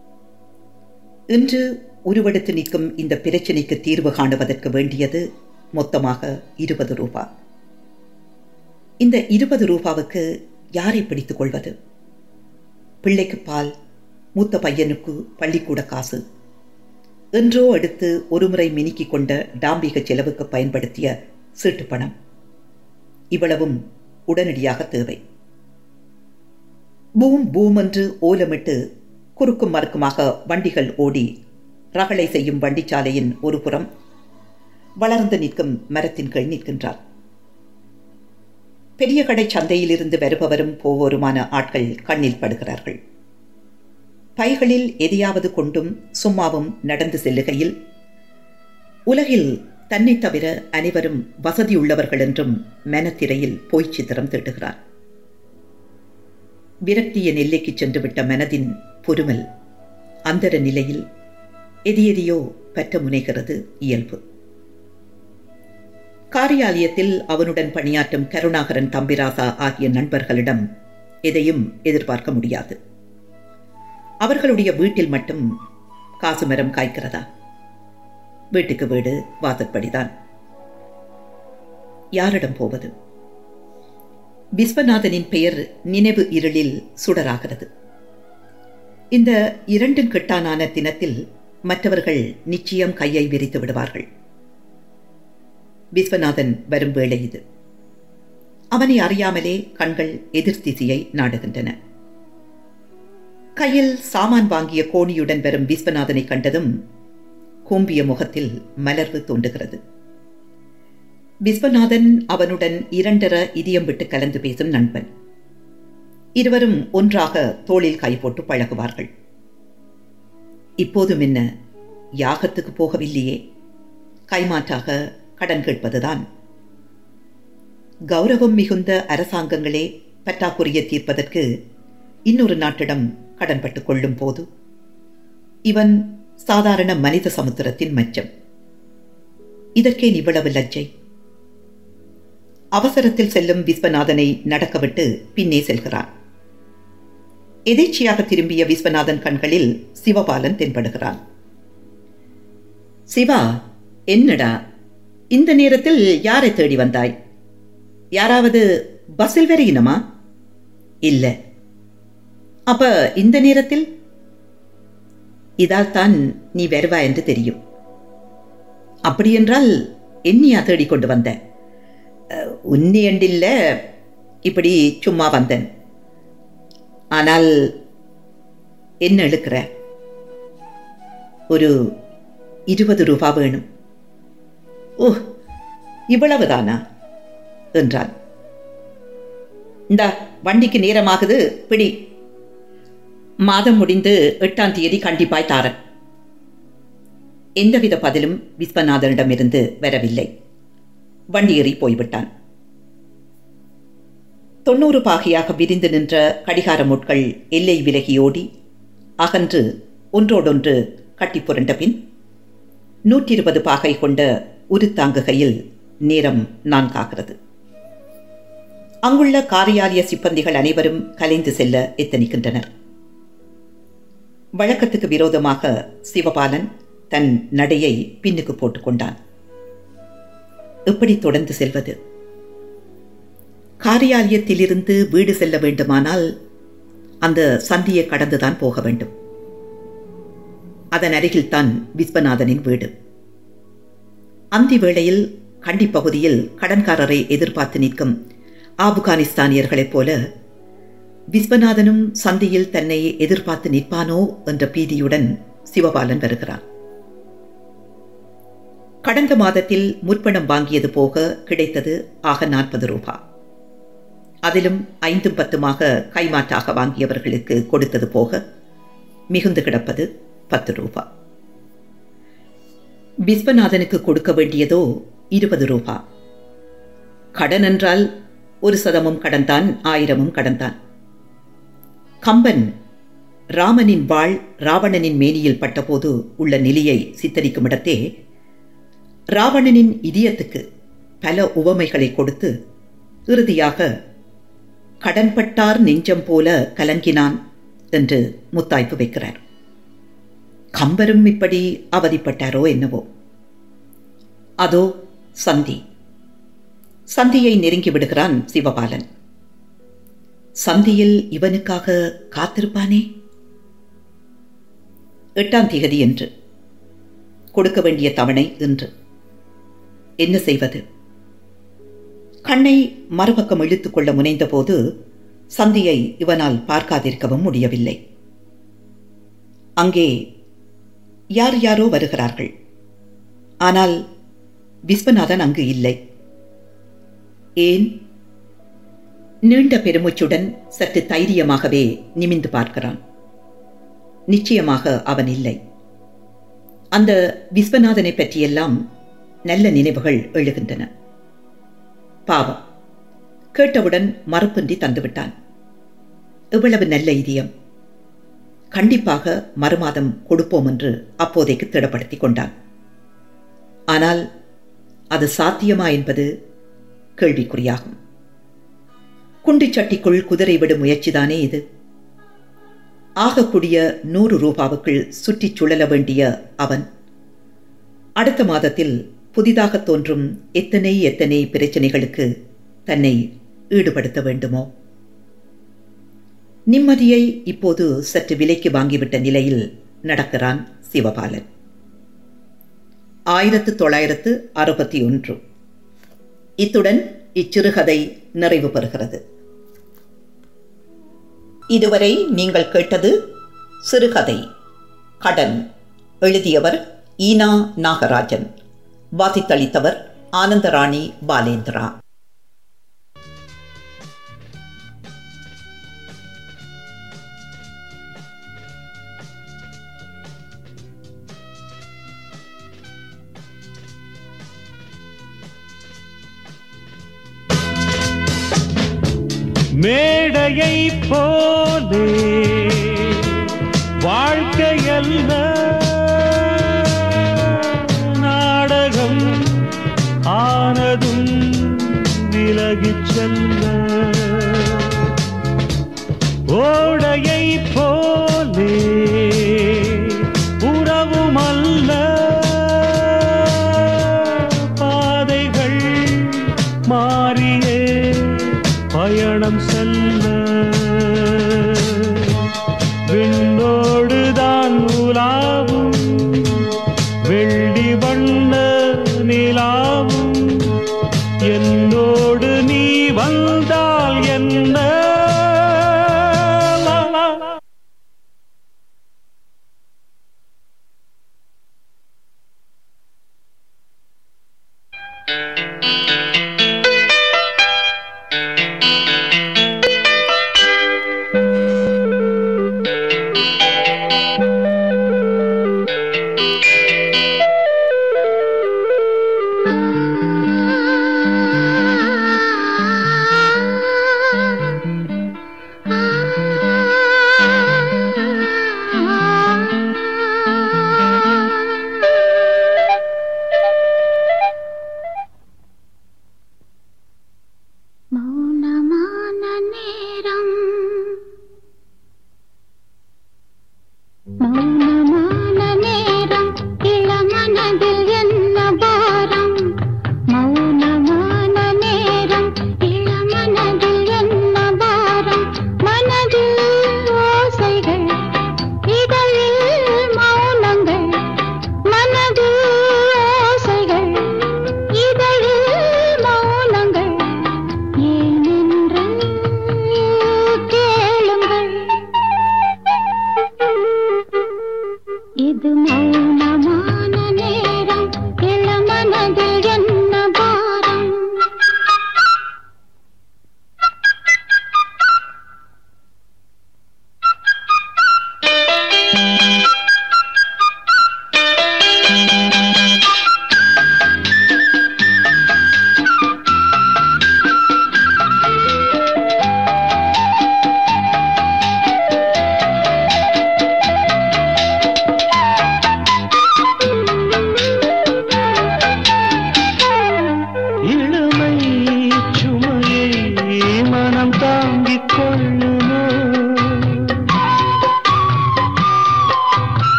இன்று உருவெடுத்து நிற்கும் இந்த பிரச்சினைக்கு தீர்வு காணுவதற்கு வேண்டியது மொத்தமாக இருபது ரூபா இந்த இருபது ரூபாவுக்கு யாரை பிடித்துக் கொள்வது பிள்ளைக்கு பால் மூத்த பையனுக்கு பள்ளிக்கூட காசு என்றோ எடுத்து ஒருமுறை மினுக்கிக் கொண்ட டாம்பிக செலவுக்கு பயன்படுத்திய சீட்டு பணம் இவ்வளவும் உடனடியாக தேவை பூம் பூம் என்று ஓலமிட்டு குறுக்கும் மறுக்குமாக வண்டிகள் ஓடி ரகளை செய்யும் வண்டிச்சாலையின் ஒரு புறம் வளர்ந்து நிற்கும் மரத்தின் கீழ் நிற்கின்றார் பெரிய கடை சந்தையிலிருந்து வருபவரும் போவோருமான ஆட்கள் கண்ணில் படுகிறார்கள் பைகளில் எதையாவது கொண்டும் சும்மாவும் நடந்து செல்லுகையில் உலகில் தன்னை தவிர அனைவரும் வசதியுள்ளவர்கள் என்றும் மனத்திரையில் பொய்ச் சித்திரம் திட்டுகிறார் விரக்திய நெல்லைக்கு சென்றுவிட்ட மனதின் பொறுமல் அந்தர நிலையில் எதியெதியோ பற்ற முனைகிறது இயல்பு காரியாலயத்தில் அவனுடன் பணியாற்றும் கருணாகரன் தம்பிராசா ஆகிய நண்பர்களிடம் எதையும் எதிர்பார்க்க முடியாது அவர்களுடைய வீட்டில் மட்டும் காசு மரம் காய்க்கிறதா வீட்டுக்கு வீடு வாசற்படிதான் யாரிடம் போவது விஸ்வநாதனின் பெயர் நினைவு இருளில் சுடராகிறது இந்த இரண்டும் கெட்டானான தினத்தில் மற்றவர்கள் நிச்சயம் கையை விரித்து விடுவார்கள் விஸ்வநாதன் வரும் வேளை இது அவனை அறியாமலே கண்கள் எதிர் திசையை நாடுகின்றன கையில் சாமான் வாங்கிய கோணியுடன் வரும் விஸ்வநாதனை கண்டதும் கூம்பிய முகத்தில் மலர்வு தோன்றுகிறது விஸ்வநாதன் அவனுடன் இரண்டர இதயம் விட்டு கலந்து பேசும் நண்பன் இருவரும் ஒன்றாக தோளில் கை போட்டு பழகுவார்கள் இப்போதும் என்ன யாகத்துக்கு போகவில்லையே கைமாற்றாக கடன் கேட்பதுதான் கௌரவம் மிகுந்த அரசாங்கங்களே பற்றாக்குறையை தீர்ப்பதற்கு இன்னொரு நாட்டிடம் கடன்பட்டுக் கொள்ளும் போது இவன் சாதாரண மனித சமுத்திரத்தின் மச்சம் இதற்கே இவ்வளவு லஜ்ஜை அவசரத்தில் செல்லும் விஸ்வநாதனை நடக்கவிட்டு பின்னே செல்கிறான் எதேச்சியாக திரும்பிய விஸ்வநாதன் கண்களில் சிவபாலன் தென்படுகிறான் சிவா என்னடா இந்த நேரத்தில் யாரை தேடி வந்தாய் யாராவது பஸ்ஸில் வருகினமா இல்ல அப்ப இந்த நேரத்தில் இதால் தான் நீ வருவா என்று தெரியும் அப்படியென்றால் என்னையா தேடிக்கொண்டு வந்த அஹ், உன்னை அண்டில்ல இப்படி சும்மா வந்தேன் ஆனால் என்ன எடுக்கிற ஒரு இருபது ரூபா வேணும் ஓ இவ்வளவுதானா என்றான் இந்த வண்டிக்கு நேரமாகுது பிடி மாதம் முடிந்து எட்டாம் தேதி கண்டிப்பாய் தாரன் எந்தவித பதிலும் விஸ்வநாதனிடமிருந்து வரவில்லை வண்டியேறி போய்விட்டான் தொண்ணூறு பாகையாக விரிந்து நின்ற கடிகார முட்கள் எல்லை விலகி ஓடி அகன்று ஒன்றோடொன்று கட்டி புரண்ட பின் நூற்றி இருபது பாகை கொண்ட உருத்தாங்குகையில் நேரம் நான்காகிறது அங்குள்ள காரியாலய சிப்பந்திகள் அனைவரும் கலைந்து செல்ல எத்தனிக்கின்றனர் வழக்கத்துக்கு விரோதமாக சிவபாலன் தன் நடையை பின்னுக்கு போட்டுக்கொண்டான் எப்படி தொடர்ந்து செல்வது காரியாலயத்திலிருந்து வீடு செல்ல வேண்டுமானால் அந்த சந்தியை கடந்துதான் போக வேண்டும் அதன் அருகில்தான் விஸ்வநாதனின் வீடு அந்தி வேளையில் கண்டி பகுதியில் கடன்காரரை எதிர்பார்த்து நிற்கும் ஆப்கானிஸ்தானியர்களைப் போல விஸ்வநாதனும் சந்தியில் தன்னை எதிர்பார்த்து நிற்பானோ என்ற பீதியுடன் சிவபாலன் வருகிறான் கடந்த மாதத்தில் முற்பணம் வாங்கியது போக கிடைத்தது ஆக நாற்பது ரூபாய் அதிலும் ஐந்தும் பத்துமாக கைமாற்றாக வாங்கியவர்களுக்கு கொடுத்தது போக மிகுந்து கிடப்பது பத்து ரூபாய் விஸ்வநாதனுக்கு கொடுக்க வேண்டியதோ இருபது ரூபாய் கடன் என்றால் ஒரு சதமும் கடன்தான் ஆயிரமும் கடன்தான் கம்பன் ராமனின் வாழ் ராவணனின் மேனியில் பட்டபோது உள்ள நிலையை சித்தரிக்கும் இடத்தே ராவணனின் இதயத்துக்கு பல உவமைகளை கொடுத்து இறுதியாக கடன்பட்டார் நெஞ்சம் போல கலங்கினான் என்று முத்தாய்ப்பு வைக்கிறார் கம்பரும் இப்படி அவதிப்பட்டாரோ என்னவோ அதோ சந்தி சந்தியை நெருங்கி விடுகிறான் சிவபாலன் சந்தியில் இவனுக்காக காத்திருப்பானே எட்டாம் திகதி என்று கொடுக்க வேண்டிய தவணை இன்று என்ன செய்வது கண்ணை மறுபக்கம் இழுத்துக் கொள்ள முனைந்தபோது சந்தியை இவனால் பார்க்காதிருக்கவும் முடியவில்லை அங்கே யார் யாரோ வருகிறார்கள் ஆனால் விஸ்வநாதன் அங்கு இல்லை ஏன் நீண்ட பெருமூச்சுடன் சற்று தைரியமாகவே நிமிந்து பார்க்கிறான் நிச்சயமாக அவன் இல்லை அந்த விஸ்வநாதனை பற்றியெல்லாம் நல்ல நினைவுகள் எழுகின்றன பாவம் கேட்டவுடன் மறுப்பின்றி தந்துவிட்டான் எவ்வளவு நல்ல இதயம் கண்டிப்பாக மறுமாதம் கொடுப்போம் என்று அப்போதைக்கு திடப்படுத்திக் கொண்டான் ஆனால் அது சாத்தியமா என்பது கேள்விக்குறியாகும் குண்டிச்சட்டிக்குள் குதிரை விடும் முயற்சிதானே இது ஆகக்கூடிய நூறு ரூபாவுக்குள் சுற்றிச் சுழல வேண்டிய அவன் அடுத்த மாதத்தில் புதிதாக தோன்றும் எத்தனை எத்தனை பிரச்சனைகளுக்கு தன்னை ஈடுபடுத்த வேண்டுமோ நிம்மதியை இப்போது சற்று விலைக்கு வாங்கிவிட்ட நிலையில் நடக்கிறான் சிவபாலன் ஆயிரத்து தொள்ளாயிரத்து அறுபத்தி ஒன்று இத்துடன் இச்சிறுகதை நிறைவு பெறுகிறது இதுவரை நீங்கள் கேட்டது சிறுகதை கடன் எழுதியவர் ஈனா நாகராஜன் வாசித்தளித்தவர் ஆனந்தராணி பாலேந்திரா மேடையை போலே வாழ்க்கையல்ல நாடகம் ஆனதும் விலகிச் செல்ல ஓடையை போலே உறவுமல்ல பாதைகள் மாறியே பயணம் செல்ல விண்ணோடுதான் உலாவும் வெள்ளி வண்ண நிலாவும் என்னோடு நீ வந்தால் என்ன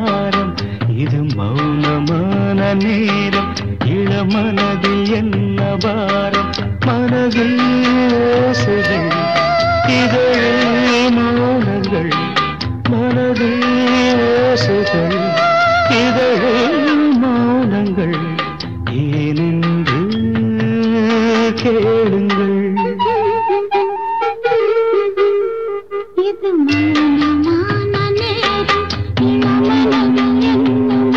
பாரம் இது மௌனமான நேரம் இளமனதில் என்ன பாரம் மனதில் ஓசைகள் இதழில் மௌனங்கள் மனதில் ஓசைகள் இதழில் மௌனங்கள் ஏனென்று கேளுங்கள் இது மௌனமான நேரம் இளமனதில் என்ன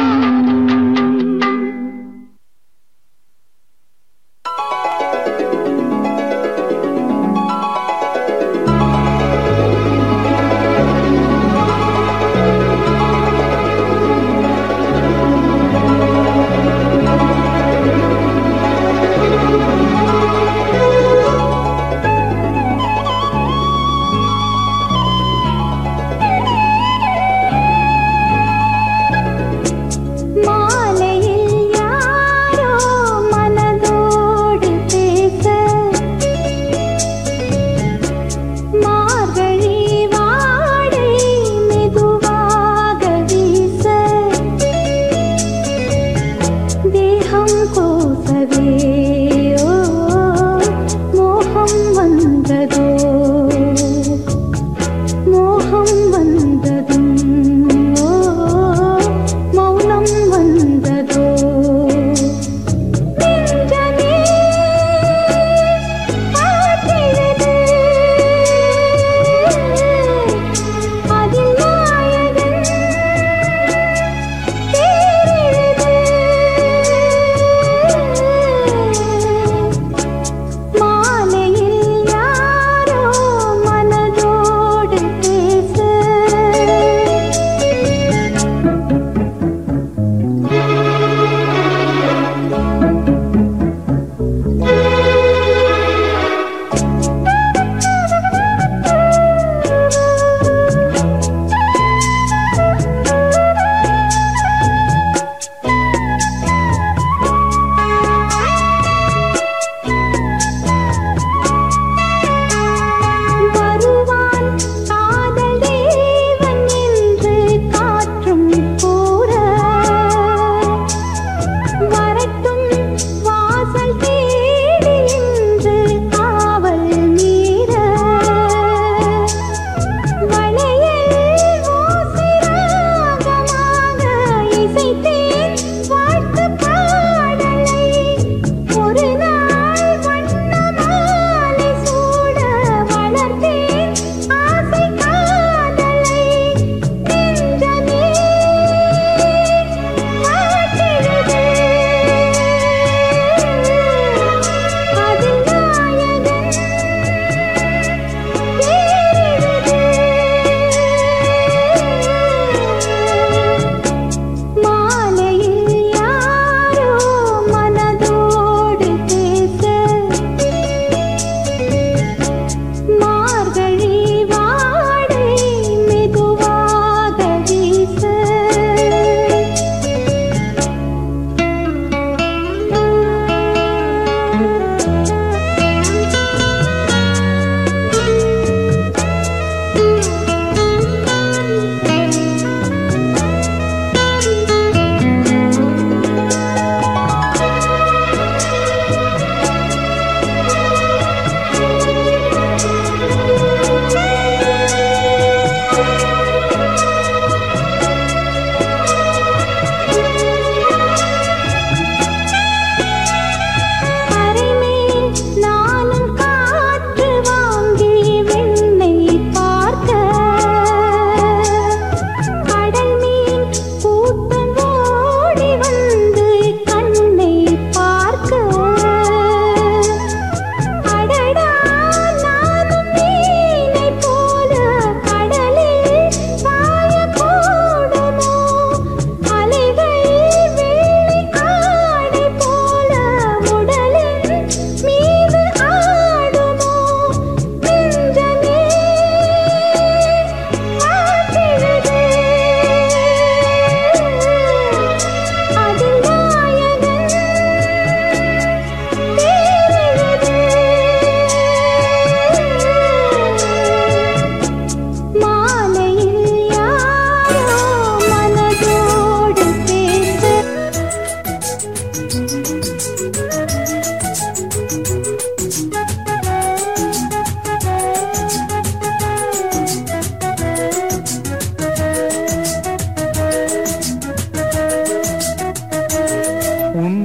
ஆ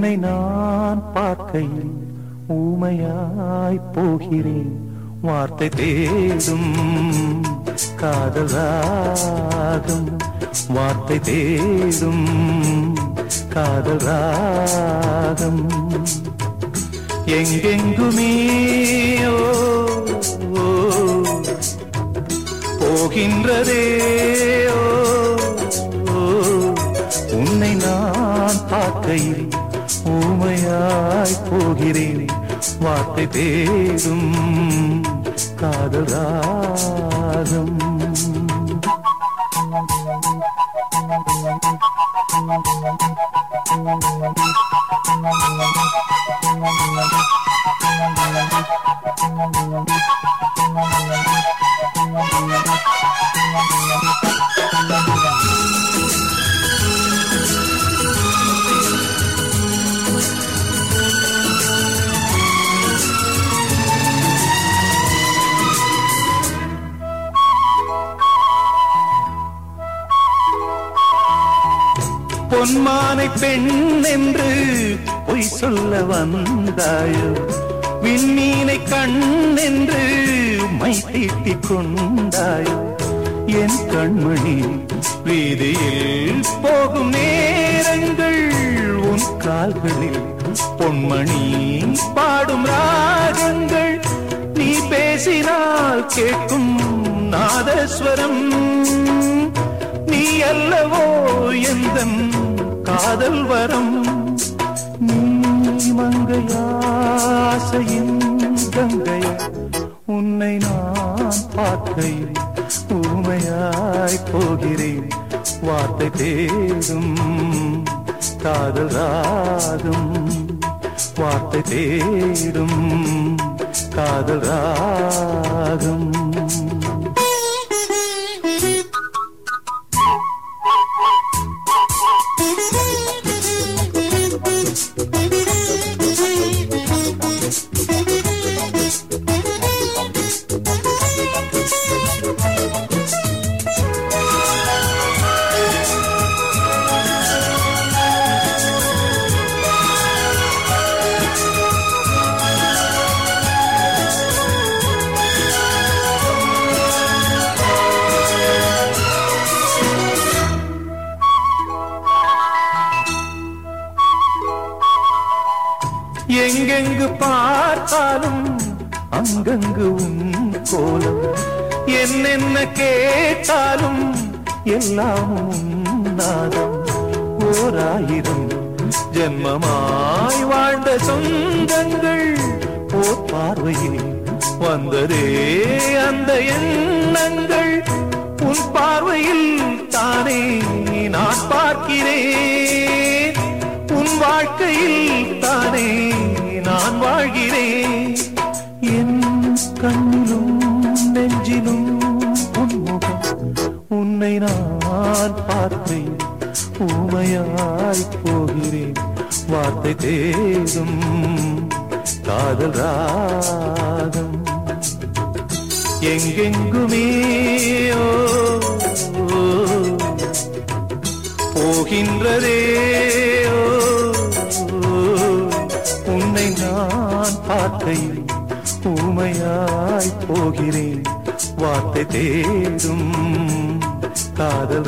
உன்னை நான் பார்க்கையில் ஊமையாய் போகிறேன் வார்த்தை தேடும் காதல் ராகம் வார்த்தை தேடும் காதல் ராகம் எங்கெங்குமே ஓ, ஓ, போகின்றதே ஓ, ஓ, உன்னை நான் பார்க்கையில் ஊமையாய் போகிறேன் வார்த்தை தேடும் காதல் ராகம் பொன்மானை பெண் என்று பொய் சொல்ல வந்தாயோ விண்மீனை கண் என்று மை தீட்டிக் கொண்டாயோ என் கண்மணி வீதியில் போகும் நேரங்கள் உன் கால்களில் பொன்மணி பாடும் ராகங்கள் நீ பேசினால் கேட்கும் நாதஸ்வரம் நீ அல்லவோ எந்த காதல் வரம் நீ மங்கையாசையின் கங்கை உன்னை நான் பார்க்கையில் ஊமையாய் போகிறேன் வார்த்தை தேடும் காதல் ராகம் வார்த்தை தேடும் காதல் ராகம் எங்கெங்கு பார்த்தாலும் அங்கங்கு உன் கோலம் என்னென்ன கேட்டாலும் எல்லாம் உன் நாதம் ஓராயிரம் ஜென்மமாய் வாழ்ந்த சொந்தங்கள் ஓர் பார்வையில் வந்ததே அந்த எண்ணங்கள் உன் பார்வையில் தானே நான் பார்க்கிறேன் உன் வாழ்க்கையில் தானே நான் வாழ்கிறேன் என் கண்ணிலும் நெஞ்சிலும் உன்முகம் உன்னை நான் பார்த்தேன் ஊமையாய் போகிறேன் வார்த்தை தேடும் காதல் ராகம் எங்கெங்குமே ஓ, ஓ, போகின்றதே ஓ, ஓ, உன்னை நான் பார்க்கையில் ஊமையாய் போகிறேன் வார்த்தை தேடும் காதல்